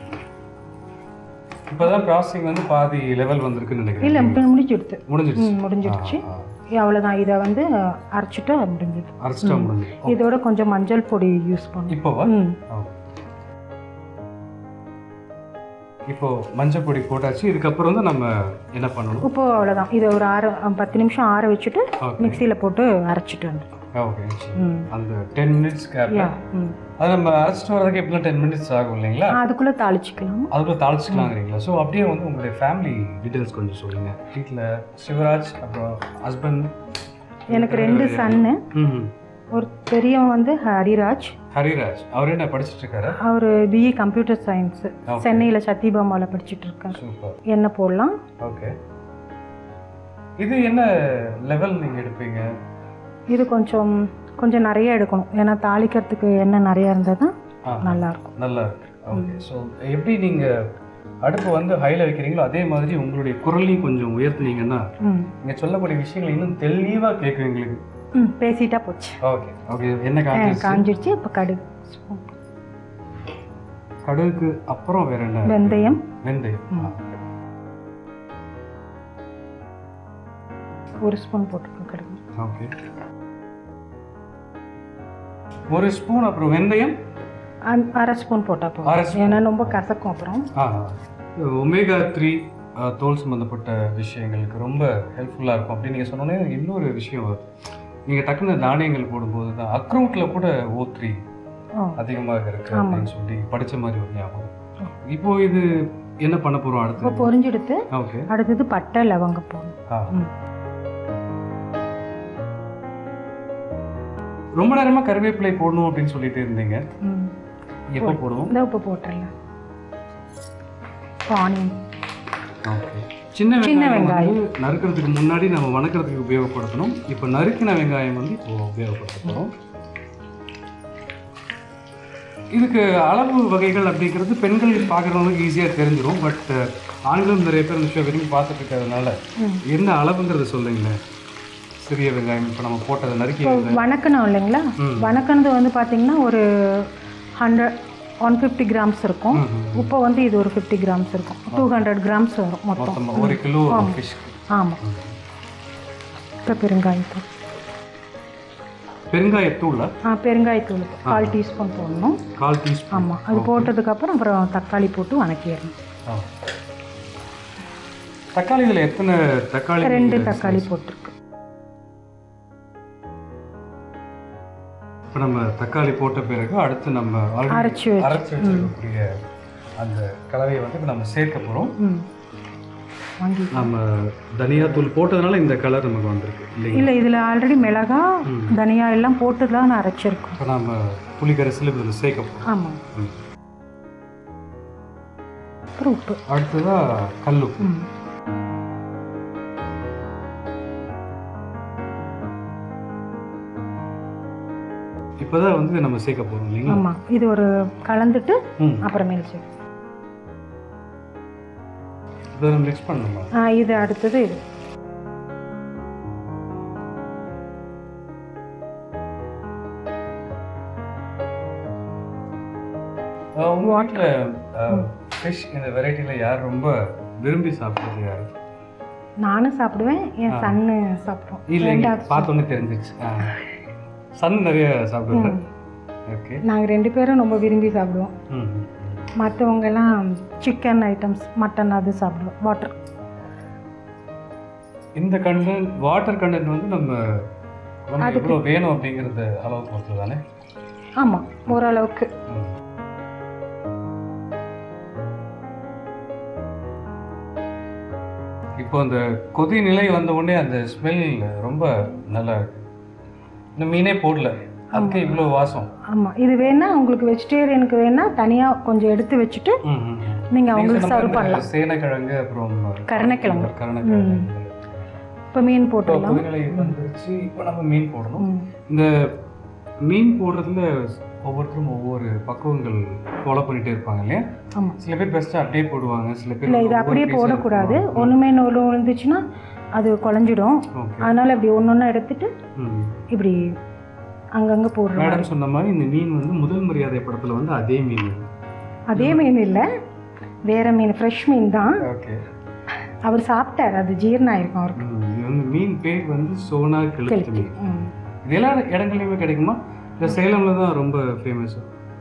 இப்பதான் ப்ராசஸிங் வந்து பாதி லெவல் வந்திருக்குன்னு நினைக்கிறேன் இல்லை இப்போ முடிஞ்சிடுது முடிஞ்சிடுச்சு ம், முடிஞ்சிடுச்சு ஆ, அவ்வளோதான் இதை வந்து அரைச்சிட்டு முடிஞ்சிது அரைச்சிட்டா முடிஞ்சு இதோட கொஞ்சம் மஞ்சள் பொடி யூஸ் பண்ணும் இப்போவா ம் ஆ. இப்போ மஞ்சள் பொடி போட்டாச்சு இதுக்கப்புறம் வந்து நம்ம என்ன பண்ணணும் இப்போ அவ்வளோதான் இதை ஒரு ஆறு பத்து நிமிஷம் ஆற வச்சுட்டு ஓகே மிக்சியில் போட்டு அரைச்சிட்டு வந்து ஓகே ம் அந்த டென் மினிட்ஸ் கேப் யா ம் அது நம்ம அரைச்சிட்டு வரதுக்கு எப்படிலாம் டென் மினிட்ஸ் ஆகும் இல்லைங்களா அதுக்குள்ளே தாளிச்சிக்கலாம் அதுக்குள்ள தாளிச்சுக்கலாங்கிறீங்களா ஸோ அப்படியே வந்து உங்களுடைய ஃபேமிலி டீட்டெயில்ஸ் கொஞ்சம் சொல்லுங்க வீட்டில் சிவராஜ் அப்புறம் ஹஸ்பண்ட் எனக்கு ரெண்டு சன்னு ம் ஒரு பெரியவன் வந்து ஹரிராஜ் ஹரிராஜ் அவர் என்ன படிச்சிட்டு இருக்காரு அவர் பிஇ கம்ப்யூட்டர் சயின்ஸ் Okay. சென்னையில் சத்யபாமாவில் படிச்சுட்டு இருக்காரு சூப்பர் என்ன போடலாம் ஓகே இது என்ன லெவல் நீங்கள் எடுப்பீங்க இது கொஞ்சம் கொஞ்சம் நிறைய எடுக்கணும் ஏன்னா தாளிக்கிறதுக்கு எண்ணெய் நிறைய இருந்தால் தான் ஆ நல்லாயிருக்கும் நல்லா இருக்கு ஓகே ஸோ எப்படி நீங்கள் அடுப்பு வந்து ஹையில் வைக்கிறீங்களோ அதே மாதிரி உங்களுடைய குரலையும் கொஞ்சம் உயர்த்துனீங்கன்னா ம் நீங்கள் சொல்லக்கூடிய விஷயங்களை இன்னும் தெளிவாக கேட்கும் எங்களுக்கு ம் பேசிட்டா போச்சு ஓகே ஓகே என்ன ஆ, காஞ்சிருச்சு காஞ்சிடுச்சு இப்போ கடுகு ஸ்பூன். கடுகுக்கு அப்புறம் வேற என்ன வெந்தயம் வெந்தயம் ஆ. ஒரு ஸ்பூன் போட்டுருக்கோம் கடுகு ஓகே ஒரு ஸ்பூன் அப்புறம் வெந்தயம் அந்- அரை ஸ்பூன் போட்டால் அரை போதும் ஏன்னா ரொம்ப கசக்கும் அப்புறம் ஒமேகா த்ரீ தோல் சம்மந்தப்பட்ட விஷயங்களுக்கு ரொம்ப ஹெல்ப்ஃபுல்லாக இருக்கும் அப்படின்னு நீங்கள் சொன்னோன்னே இன்னொரு விஷயம் வருது நீங்கள் டக்குன்னு தானியங்கள் போடும்போது தான் அக்ரூட்டில் கூட ஓ த்ரீ ஓ அதிகமாக இருக்கு ஆமா. அப்படின்னு சொல்லி படிச்ச மாதிரி ஒரு ஞாபகம் இப்போ இது என்ன பண்ண போகிறோம் இப்போ அடுத்து பொரிஞ்செடுத்து ஓகே அடுத்தது பட்டை லவங்கம் போடணும் ஆ ம். ரொம்ப நேரமாக கருவேப்பிலை போடணும் அப்படின்னு சொல்லிட்டு இருந்தீங்க ம் எப்போ போடுவோம் இந்த உப்பு போட்டுடலாம் ஆனியன் ஓகே சின்ன சின்ன வெங்காயம் வந்து நறுக்கிறதுக்கு முன்னாடி நம்ம வணக்கிறதுக்கு உபயோகப்படுத்தணும் இப்போ நறுக்கின வெங்காயம் வந்து இப்போ உபயோகப்படுத்த போகிறோம் இதுக்கு அளவு வகைகள் அப்படிங்கிறது பெண்கள் பார்க்குறவங்களுக்கு ஈஸியாக தெரிஞ்சிடும் பட் ஆண்களும் நிறைய பேர் இந்த ஷோ விரும்பி பார்த்துட்டு இருக்கிறதுனால ம். என்ன அளவுங்கிறத சொல்லுங்களேன் சிறிய வெங்காயம் இப்போ நம்ம போட்டதை நறுக்கி இப்போ வணக்கணும் இல்லைங்களா ம். வணக்கனது வந்து பார்த்தீங்கன்னா ஒரு ஹண்ட்ரட் ஒன் ஃபிஃப்டி கிராம்ஸ் இருக்கும் ம், ம். இப்போ வந்து இது ஒரு ஃபிஃப்டி கிராம்ஸ் இருக்கும் டூ ஹண்ட்ரட் கிராம்ஸ் வரும் மொத்தம் மொத்தமாக ஒரு கிலோ ஃபிஷ் ஆமாம் இப்போ பெருங்காயத்தூள் பெருங்காயத்தூள் ஆ பெருங்காயத்தூள் கால் டீஸ்பூன் போடணும் கால் டீஸ்பூன் ஆமாம் அது போட்டதுக்கப்புறம் அப்புறம் தக்காளி போட்டு வணக்கிடணும் ஆ. தக்காளி இதில் எத்தனை தக்காளி ரெண்டு நீங்க தக்காளி போட்டிருக்கு இப்போ நம்ம தக்காளி போட்ட பிறகு அடுத்து நம்ம already அரைச்சு வச்சு- அரைச்சு வச்சிருக்கக்கூடிய அந்த கலவையை வந்து இப்போ நம்ம சேர்க்க போகிறோம் ம் வாங்கி நம்ம தனியாத்தூள் போட்டதுனால இந்த கலர் நமக்கு வந்திருக்கு இல்லைங்க இல்லை இதில் ஆல்ரெடி மிளகா ம். தனியா எல்லாம் போட்டு தான் நான் அரைச்சிருக்கோம் இப்போ நம்ம புளிக்கரைசல் இதில் சேர்க்க போகிறோம் ஆமாம் ம். அப்புறம் உப்பு அடுத்ததாக கல்லுப்பு ம் இப்போதான் வந்து நம்ம சேர்க்க போகிறோம் இல்லைங்களா ஆமாம் இது ஒரு கலந்துட்டு ம் அப்புறமேல் சரி இதை நம்ம மிக்ஸ் பண்ணணுமா ஆ இது அடுத்தது இது உங்கள் வீட்டில் ஃபிஷ் இந்த வெரைட்டியில் யார் ரொம்ப விரும்பி சாப்பிட்றது யார் நானும் சாப்பிடுவேன் என் சன்னு சாப்பிடுவோம் இல்லைங்க ரெண்டாவது பார்த்தோன்னே தெரிஞ்சிச்சு சன் நிறைய சாப்பிடுவேன் ம். ஓகே நாங்கள் ரெண்டு பேரும் ரொம்ப விரும்பி சாப்பிடுவோம் ம் மற்றவங்க எல்லாம் சிக்கன் ஐட்டம்ஸ் மட்டன் அது சாப்பிடுவோம் வாட்டர் இந்த கண்டென்ட் வாட்டர் கண்டென்ட் வந்து நம்ம நமக்கு எவ்வளோ வேணும் அப்படிங்கிறது அளவு பொறுத்து தானே ஆமாம் ஓரளவுக்கு ம். இப்போ அந்த கொதி நிலை வந்த உடனே அந்த ஸ்மெல் ரொம்ப நல்லா இருக்கு இந்த மீனே போடல அதுக்கு இவ்வளோ வாசம் ஆமாம் இது வேணா உங்களுக்கு வெஜிடேரியனுக்கு வேணா தனியாக கொஞ்சம் எடுத்து வச்சுட்டு ம், ம், ம். நீங்கள் அவங்களுக்கு நீங்க சொன்ன சர்வ் இந்த பண்ணலாம் சேனைக்கிழங்கு அப்புறம் கருணக்கிழங்கு. கருணக்கிழங்கு இப்போ மீன் இப்போ போட்டுடலாம் புதுநிலை வந்துருச்சு இப்போ நம்ம மீன் போடணும் ம். இந்த மீன் போடுறதுல ஒவ்வொருத்தரும் ஒவ்வொரு பக்குவங்கள் ஃபாலோ பண்ணிட்டே இருப்பாங்க இல்லையா ஆமாம் சில பேர் பெஸ்ட்டாக அப்படியே போடுவாங்க சில பேர் இல்லை இது ஒவ்வொரு அப்படியே piece ஆ போடக்கூடாது போடுவாங்க. ஒன்றுமே நூறு விழுந்துச்சுன்னா அது குழஞ்சிடும் ஓகே அதனால் இப்படி ஒன்று ஒன்றா எடுத்துட்டு ம் இப்படி அங்கங்கே போடுற மாதிரி மேடம் சொன்ன மாதிரி இந்த மீன் வந்து முதல் மரியாதை படத்துல வந்து அதே மீன் அதே மீன் இல்லை வேற மீன் ஃப்ரெஷ் மீன் தான் ஓகே அவர் சாப்பிட்டார் அது ஜீரணம் ஆயிருக்கும் அவருக்கு இது வந்து மீன் பேர் வந்து சோனா கெளுத்தி கெளுத்தி மீன் ம். இது எல்லா இடங்கள்லையுமே கிடைக்குமா இல்லை சேலம்ல தான் ரொம்ப ஃபேமஸ்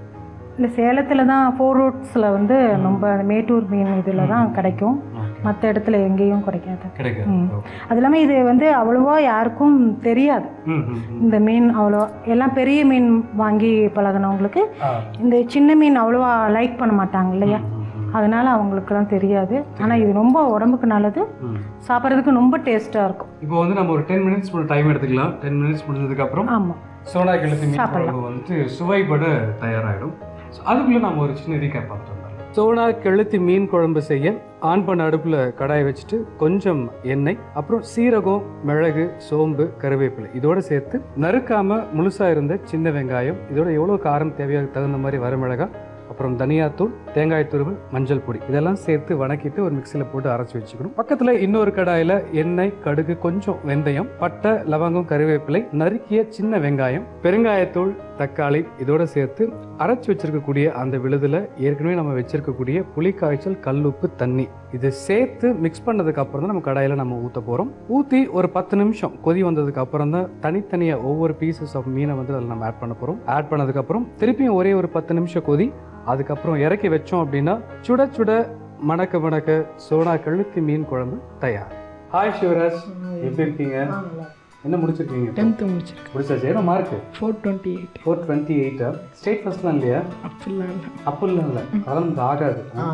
இல்லை சேலத்தில் தான் ஃபோர் ரோட்ஸில் வந்து ரொம்ப அந்த மேட்டூர் மீன் இதில் தான் கிடைக்கும் மற்ற இடத்துல எங்கேயும் கிடைக்காது கிடைக்காது ம். ஓகே. அது இல்லாமல் இது வந்து அவ்வளோவா யாருக்கும் தெரியாது ம், ம், ம். இந்த மீன் அவ்வளோ எல்லாம் பெரிய மீன் வாங்கி பழகினவங்களுக்கு ஆ. இந்த சின்ன மீன் அவ்வளோவா லைக் பண்ண மாட்டாங்க இல்லையா ம், ம், அதனால அவங்களுக்குலாம் தெரியாது ஆனால் இது ரொம்ப உடம்புக்கு நல்லது ம். சாப்பிட்றதுக்கு ரொம்ப டேஸ்ட்டாக இருக்கும் இப்போ வந்து நம்ம ஒரு டென் மினிட்ஸ் டைம் எடுத்துக்கலாம் டென் மினிட்ஸ் முடிஞ்சதுக்கு அப்புறம் ஆமாம் சோனா கெளுத்தி மீன் சாப்பிடலாம். குழம்பு வந்துட்டு சுவைபட தயாராகிடும் ஸோ அதுக்குள்ளே நம்ம ஒரு சின்ன ரீகேப் பார்த்துட்டு வந்துடலாம் சோனா கெளுத்தி மீன் குழம்பு செய்ய ஆன் பண்ண அடுப்பில் கடாயை வச்சுட்டு கொஞ்சம் எண்ணெய் அப்புறம் சீரகம் மிளகு சோம்பு கருவேப்பிலை இதோட சேர்த்து நறுக்காம முழுசா இருந்த சின்ன வெங்காயம் இதோட எவ்வளோ காரம் தேவையாக தகுந்த மாதிரி வரமிளகாய் அப்புறம் தனியாத்தூள் தேங்காய் துருவல் மஞ்சள் பொடி இதெல்லாம் சேர்த்து வணக்கிட்டு ஒரு மிக்சியில் போட்டு அரைச்சி வச்சுக்கணும் பக்கத்தில் இன்னொரு கடாயில் எண்ணெய் கடுகு கொஞ்சம் வெந்தயம் பட்டை லவங்கம் கருவேப்பிலை நறுக்கிய சின்ன வெங்காயம் பெருங்காயத்தூள் தக்காளி இதோட சேர்த்து அரைச்சி வச்சிருக்கக்கூடிய அந்த விழுதுல ஏற்கனவே நம்ம வச்சிருக்கக்கூடிய புளி காய்ச்சல் கல்லுப்பு தண்ணி இதை சேர்த்து மிக்ஸ் பண்ணதுக்கு அப்புறம் தான் நம்ம கடாயில் நம்ம ஊற்ற போகிறோம் ஊற்றி ஒரு பத்து நிமிஷம் கொதி வந்ததுக்கு அப்புறம் தான் தனித்தனியாக ஒவ்வொரு பீசஸ் ஆஃப் மீனை வந்து அதில் நம்ம ஆட் பண்ண போகிறோம் ஆட் பண்ணதுக்கப்புறம் திருப்பியும் ஒரே ஒரு பத்து நிமிஷம் கொதி அதுக்கப்புறம் இறக்கி வச்சோம் அப்படின்னா சுட சுட மணக்க மணக்க சோனா கழுத்தி மீன் குழம்பு தயார் ஹாய் சிவராஜ் எப்படி இருக்கீங்க என்ன முடிச்சிருக்கீங்க டென்த்து முடிச்சிருக்கேன் முடிச்சாச்சு என்ன mark four twenty eight four twenty எயிட்டா ஸ்டேட் ஃபர்ஸ்ட்லாம் இல்லையா அப்படிலாம் இல்லை அப்படிலாம் இல்லை அதெல்லாம் நமக்கு ஆகாது ஆ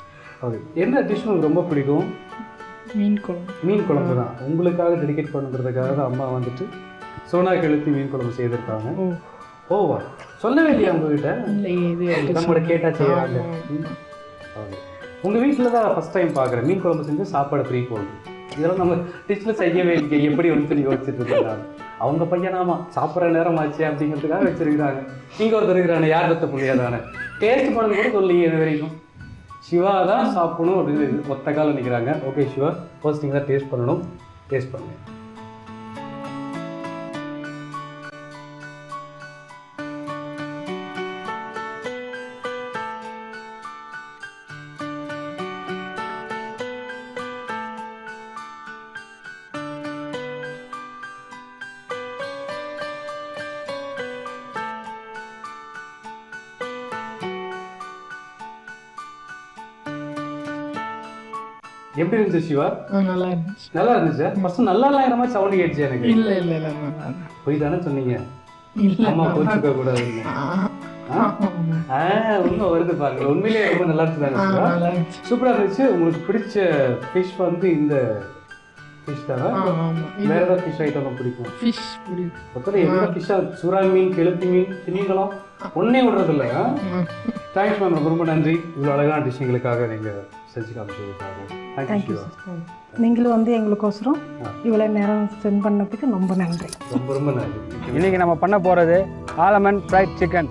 ஓகே என்ன டிஷ் உங்களுக்கு ரொம்ப பிடிக்கும் மீன் குழம்பு மீன் குழம்பு தான் உங்களுக்காக டெடிகேட் பண்ணுறதுக்காக தான் அம்மா வந்துட்டு சோனா கெளுத்தி மீன் குழம்பு செய்திருக்காங்க ஓ ஓவா சொல்லவே இல்லையா உங்ககிட்ட இல்லை இது நம்மளோட கேட்டா செய்யறாங்க ஆமா. ஓகே. உங்க வீட்டில் தான் ஃபர்ஸ்ட் டைம் பார்க்குறேன் மீன் குழம்பு செஞ்சு சாப்பாடு ஃப்ரீ போகுது இதெல்லாம் நம்ம டிஷ்ல செய்யவே இல்லை எப்படி வந்து யோசிச்சுட்டு இருக்காங்க அவங்க பையனாமா சாப்பிட்ற நேரம் ஆச்சு அப்படிங்கிறதுக்காக வச்சிருக்கிறாங்க நீங்க ஒருத்தர் இருக்கிறாங்க யார் பத்த புள்ளியாதானே டேஸ்ட் பண்ணது கூட சொல்லீங்க இது வரைக்கும் சிவா தான் சாப்பிடணும் அப்படின்னு ஒத்த காலம் நிற்கிறாங்க ஓகே சிவா ஃபர்ஸ்ட் நீங்கள் தான் டேஸ்ட் பண்ணணும் டேஸ்ட் பண்ணுங்க எப்படி இருந்துச்சு சிவா ஆ நல்லா இருந்துச்சு நல்லா இருந்துச்சு ஃபர்ஸ்ட் நல்லா இல்லாத மாதிரி சவுண்ட் கேட்டுச்சு எனக்கு இல்லை இல்லை இல்லை நல்லா இருந்துச்சு. போய் தானே சொன்னீங்க இல்லை அம்மா கோச்சுக்க கூடாதுங்க ஆ ஆ? ஆ, உண்மை வருது பாருங்க உண்மையிலேயே ரொம்ப நல்லா ஆ, இருந்துச்சு நல்லா இருந்துச்சு சூப்பரா இருந்துச்சு உங்களுக்கு பிடிச்ச ஃபிஷ் வந்து இந்த ஃபிஷ் தானே ஆ ஆமாம் வேற ஏதாவது ஃபிஷ் ஐட்டம் பிடிக்கும் ஃபிஷ் பிடிக்கும் மொத்தத்தில் எந்த ஃபிஷ்ஷா சுறா மீன் கெளுத்தி மீன் திமிங்கலம் ஒன்னே விடுறது இல்லை தேங்க்ஸ் மேம் ரொம்ப ரொம்ப நன்றி இவ்வளோ அழகான டிஷ் எங்களுக்காக நீங்கள் செஞ்சு காமிச்சதுக்காக தேங்க்யூ நீங்களும் வந்து எங்களுக்கோசரம் இவ்வளோ நேரம் ஸ்பெண்ட் பண்ணதுக்கு ரொம்ப நன்றி ரொம்ப ரொம்ப நன்றி இன்னைக்கு நம்ம பண்ண போகிறது ஆலமன் ஃப்ரைட் சிக்கன்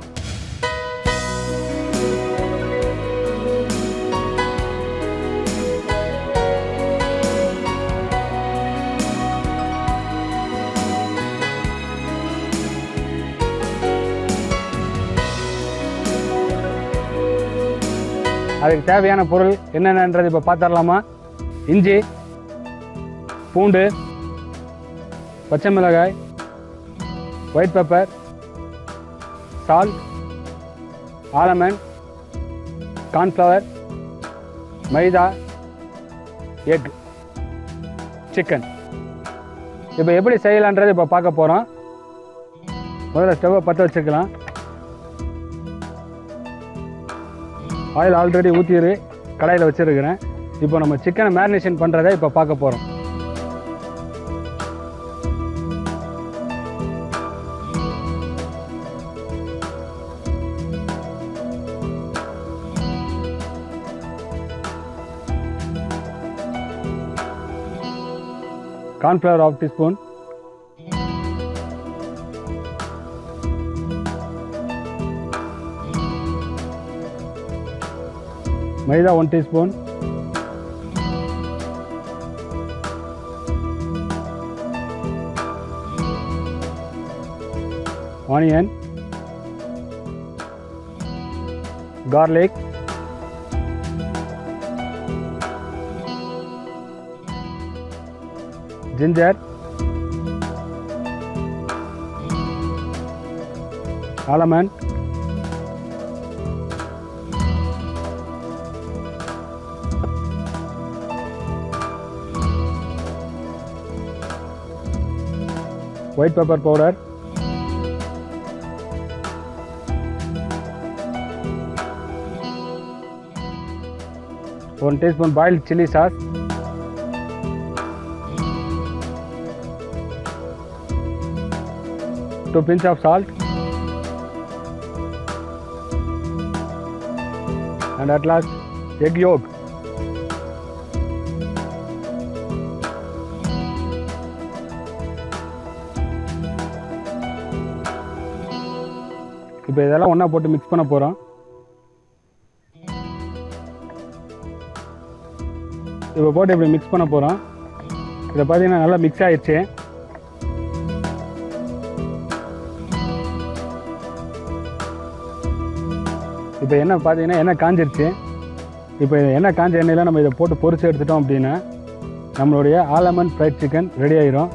அதுக்கு தேவையான பொருள் என்னென்னன்றது இப்போ பார்த்துடலாமா இஞ்சி பூண்டு பச்சை மிளகாய் white pepper salt almond cornflour maida egg chicken இப்போ எப்படி செய்யலான்றது இப்போ பார்க்க போகிறோம் முதல்ல ஸ்டவ்வை பற்ற வச்சுக்கலாம் ஆயில் ஆல்ரெடி ஊற்றிரு கடாயில் வச்சுருக்கிறேன் இப்போ நம்ம சிக்கனை மேரினேஷன் பண்ணுறதை இப்போ பார்க்க போகிறோம் cornflour half teaspoon maida one teaspoon onion garlic ginger almond white pepper powder one teaspoon boiled chili sauce two pinch of salt and at last egg yolk இப்போ இதெல்லாம் ஒன்றா போட்டு மிக்ஸ் பண்ண போகிறோம் இப்போ போட்டு இப்படி மிக்ஸ் பண்ண போகிறோம் இதை பார்த்தீங்கன்னா நல்லா மிக்ஸ் ஆயிடுச்சு இப்போ எண்ணெய் பார்த்தீங்கன்னா எண்ணெய் காஞ்சிருச்சு இப்போ இது எண்ணெய் காஞ்ச எண்ணெயில் நம்ம இதை போட்டு பொரிச்சு எடுத்துட்டோம் அப்படின்னா நம்மளுடைய ஆலமண்ட் ஃப்ரைட் சிக்கன் ரெடி ஆயிரும்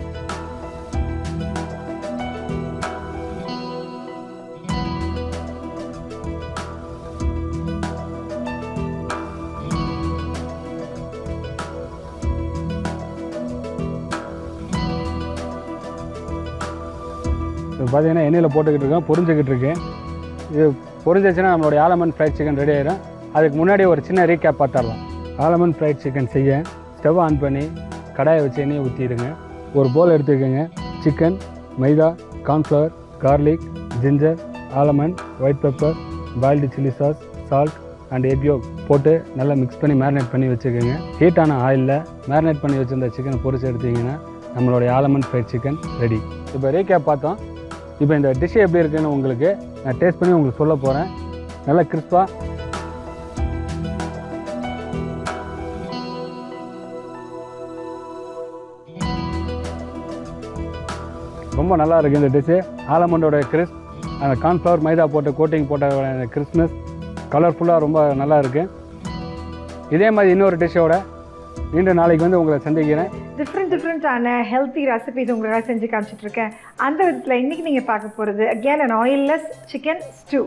இப்போ பார்த்தீங்கன்னா எண்ணெயில் போட்டுக்கிட்டு இருக்கோம் பொரிஞ்சுக்கிட்டு இருக்கு இது பொரிஞ்சிச்சுன்னா நம்மளுடைய ஆலமண்ட் ஃப்ரைட் சிக்கன் ரெடி ஆயிரும் அதுக்கு முன்னாடி ஒரு சின்ன ரீகேப் பார்த்துடலாம் ஆலமண்ட் ஃப்ரைட் சிக்கன் செய்ய ஸ்டவ் ஆன் பண்ணி கடாயை வச்சு எண்ணெயை ஊற்றிடுங்க ஒரு போல் எடுத்துக்கோங்க chicken maida cornflour garlic ginger almond white pepper boiled chilli sauce salt and egg yolk போட்டு நல்லா மிக்ஸ் பண்ணி மேரினேட் பண்ணி வச்சுக்கோங்க ஹீட்டான ஆயிலில் மேரினேட் பண்ணி வச்சிருந்த சிக்கனை பொரிச்சு எடுத்தீங்கன்னா நம்மளுடைய ஆலமண்ட் ஃப்ரைட் சிக்கன் ரெடி இப்போ ரீகேப் பார்த்தோம் இப்போ இந்த டிஷ் எப்படி இருக்குன்னு உங்களுக்கு நான் டேஸ்ட் பண்ணி உங்களுக்கு சொல்ல போகிறேன் நல்லா கிறிஸ்பாக ரொம்ப நல்லா இருக்குது இந்த டிஷ்ஷு ஆலமண்டோட கிறிஸ்ப் அந்த கார்ன்ஃப்ளவர் மைதா போட்டு கோட்டிங் போட்ட அந்த கிறிஸ்மஸ் கலர்ஃபுல்லாக ரொம்ப நல்லா இருக்குது இதே மாதிரி இன்னொரு டிஷ்ஷோட மீண்டும் நாளைக்கு வந்து உங்களை சந்திக்கிறேன் டிஃப்ரெண்ட் டிஃப்ரெண்ட்டான ஹெல்த்தி ரெசிபிஸ் உங்களுக்காக செஞ்சு காமிச்சிட்டு இருக்கேன் அந்த விதத்தில் இன்னைக்கு நீங்கள் பார்க்க போகிறது again an oilless chicken stew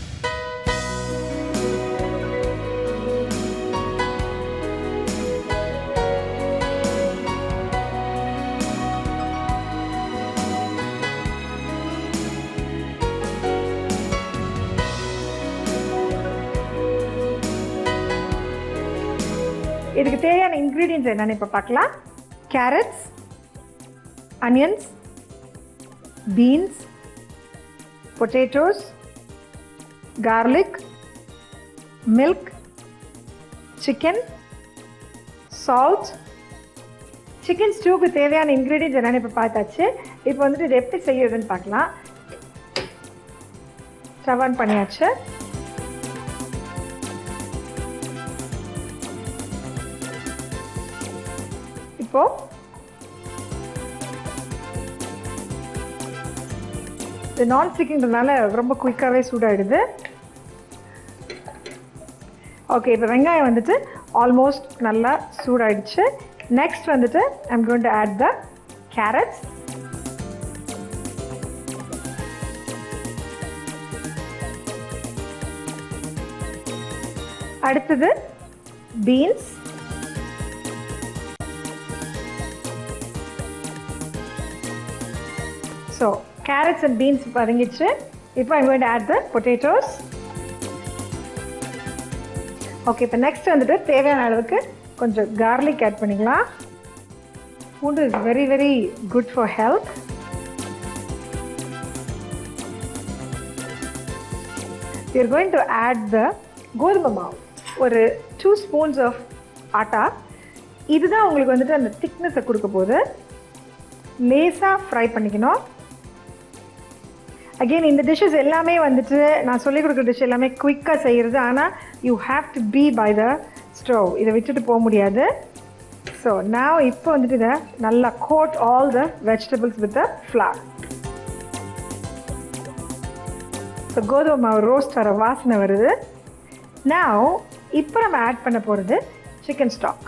இதுக்கு தேவையான இன்க்ரீடியன்ஸ் என்னன்னு இப்போ பார்க்கலாம் carrots onions beans potatoes garlic milk chicken salt chicken ஸ்டூக்கு தேவையான இன்க்ரீடியன்ஸ் என்னன்னு இப்போ பார்த்தாச்சு இப்போ வந்துட்டு இது எப்படி செய்யறதுன்னு பார்க்கலாம் ஸ்டவ் ஆன் பண்ணியாச்சு இப்போ இது நான் ஸ்டிக்கிங்கிறதுனால ரொம்ப குயிக்காகவே சூடாயிடுது ஓகே இப்போ வெங்காயம் வந்துட்டு ஆல்மோஸ்ட் நல்லா சூடாயிடுச்சு நெக்ஸ்ட் வந்துட்டு I'm going to add the carrots அடுத்தது beans so carrots and beans வதங்கிடுச்சு இப்போ I'm going add the potatoes okay இப்போ நெக்ஸ்ட் வந்துட்டு தேவையான அளவுக்கு கொஞ்சம் கார்லிக் ஆட் பண்ணிக்கலாம் பூண்டு is very very good for health you're going to add the கோதுமை மாவு ஒரு டூ ஸ்பூன்ஸ் ஆஃப் ஆட்டா இதுதான் உங்களுக்கு வந்துட்டு அந்த திக்னஸை கொடுக்க போகுது லேசாக ஃப்ரை பண்ணிக்கணும் அகெயின் இந்த டிஷ்ஷஸ் எல்லாமே வந்துட்டு நான் சொல்லிக் கொடுக்குற டிஷ் எல்லாமே குயிக்காக செய்கிறது ஆனால் you have to be by the stove இதை விட்டுட்டு போக முடியாது ஸோ நான் இப்போ வந்துட்டு இதை நல்லா coat all the vegetables with the flour so கோதுமை மாவு ரோஸ்ட் வர வாசனை வருது நான் இப்போ நம்ம ஆட் பண்ண போகிறது சிக்கன் ஸ்டாக்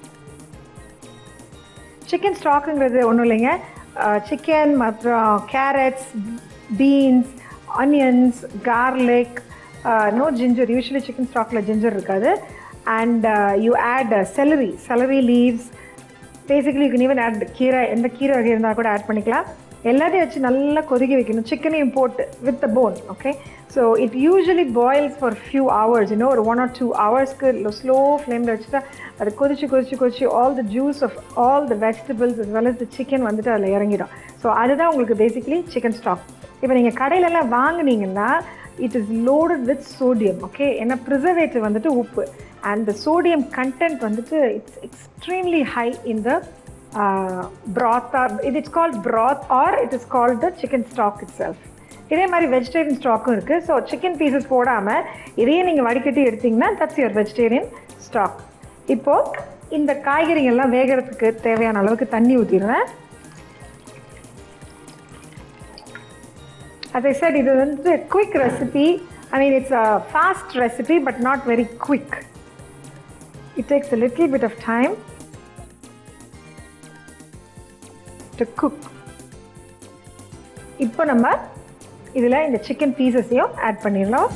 சிக்கன் ஸ்டாக்குங்கிறது ஒன்றும் இல்லைங்க சிக்கன் மற்றும் carrots beans onions garlic no ginger usually chicken ஸ்டாக்கில் ஜிஞ்சர் இருக்காது and you add celery celery leaves basically you even add கீரை எந்த கீரை வகை இருந்தால் கூட ஆட் பண்ணிக்கலாம் எல்லாத்தையும் வச்சு நல்லா கொதிக்க வைக்கணும் சிக்கனையும் போட்டு with the bone okay so it usually boils for few hours இன்னும் ஒரு ஒன் ஆர் டூ ஹவர்ஸ்க்கு ஸ்லோ ஃப்ளேமில் வச்சுட்டா அது கொதிச்சு கொதிச்சு கொதிச்சு all the juice of all the vegetables as well as the chicken வந்துட்டு அதில் இறங்கிடும் ஸோ அதுதான் உங்களுக்கு பேசிக்கலி சிக்கன் ஸ்டாக் இப்போ நீங்கள் கடையிலலாம் வாங்குனீங்கன்னா it is loaded with sodium okay ஏன்னா ப்ரிசர்வேட்டிவ் வந்துட்டு உப்பு அண்ட் த சோடியம் கண்டென்ட் வந்துட்டு it's extremely high in the broth or it is called broth or it is called the chicken stock itself இதே மாதிரி வெஜிடேரியன் ஸ்டாக்கும் இருக்குது so chicken pieces போடாமல் இதையே நீங்கள் வடிகட்டி எடுத்தீங்கன்னா தட்ஸ் யுவர் வெஜிடேரியன் ஸ்டாக் இப்போது இந்த காய்கறிகள்லாம் வேகிறதுக்கு தேவையான அளவுக்கு தண்ணி ஊற்றிடுவேன் as I said இது வந்து quick recipe I mean it's a fast recipe but not very quick it takes a little bit of time to cook இப்போ நம்ம இதில் இந்த சிக்கன் பீசஸையும் ஆட் பண்ணிடலாம்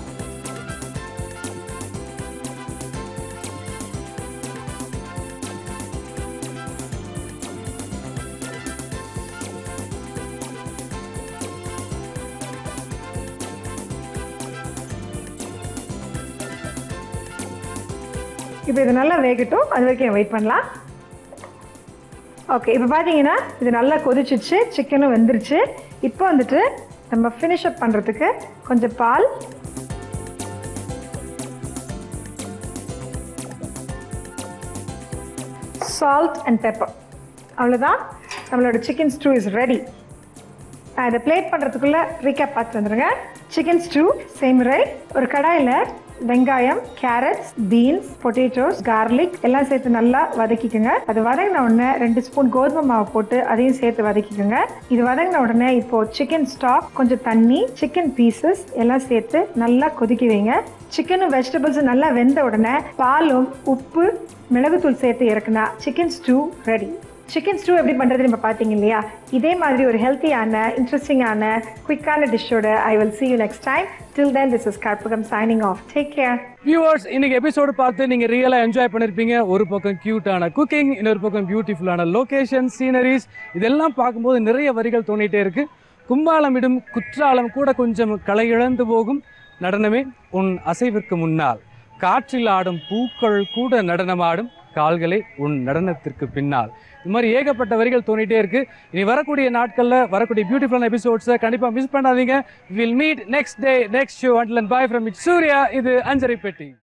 இப்போ இது நல்லா வேகட்டும் அது வரைக்கும் வெயிட் பண்ணலாம் ஓகே இப்போ பார்த்தீங்கன்னா இது நல்லா கொதிச்சிச்சு சிக்கனும் வெந்துருச்சு இப்போ வந்துட்டு நம்ம ஃபினிஷ் அப் பண்ணுறதுக்கு கொஞ்சம் பால் சால்ட் அண்ட் பெப்பர் அவ்வளோதான் நம்மளோட சிக்கன் ஸ்டூ இஸ் ரெடி நான் இதை பிளேட் பண்ணுறதுக்குள்ளே ரீகேப் பார்த்து வந்துடுங்க சிக்கன் ஸ்டூ சேம் ரைட் ஒரு கடாயில் வெங்காயம் கேரட்ஸ் பீன்ஸ் பொட்டேட்டோஸ் கார்லிக் எல்லாம் சேர்த்து நல்லா வதக்கிக்கோங்க அது வதங்கின உடனே ரெண்டு ஸ்பூன் கோதுமை மாவு போட்டு அதையும் சேர்த்து வதக்கிக்கோங்க இது வதங்கின உடனே இப்போ சிக்கன் ஸ்டாக் கொஞ்சம் தண்ணி சிக்கன் பீசஸ் எல்லாம் சேர்த்து நல்லா கொதிக்க வைங்க சிக்கனும் வெஜிடபிள்ஸும் நல்லா வெந்த உடனே பாலும் உப்பு மிளகுத்தூள் சேர்த்து இறக்குனா chicken stew ready chicken stew எப்படி பண்ணுறது நம்ம பார்த்தீங்க இல்லையா இதே மாதிரி ஒரு ஹெல்த்தியான இன்ட்ரெஸ்டிங்கான குயிக்கான டிஷ்ஷோட I will see you next time till then this is Karpagam signing off take care viewers இன்னைக்கு எபிசோடு பார்த்து நீங்க ரியலா என்ஜாய் பண்ணிருப்பீங்க ஒரு பக்கம் கியூட்டான குக்கிங் இன்னொரு பக்கம் பியூட்டிஃபுல்லான லொகேஷன் சீனரிஸ் இதெல்லாம் பார்க்கும்போது நிறைய வரிகள் தோணிட்டே இருக்கு கும்பாலமிடும் குற்றாலம் கூட கொஞ்சம் களை இழந்து போகும் நடனமே உன் அசைவிற்கு முன்னால் காற்றில் ஆடும் பூக்கள் கூட நடனமாடும் கால்களே உன் நடனத்திற்கு பின்னால் இது மாதிரி ஏகப்பட்ட வரிகள் தோணிட்டே இருக்கு இனி வரக்கூடிய நாட்கள்ல வரக்கூடிய பியூட்டிஃபுல்லான எபிசோட்ஸை கண்டிப்பா மிஸ் பண்ணாதீங்க will meet next day next show and bye from it Surya இது அஞ்சரை பெட்டி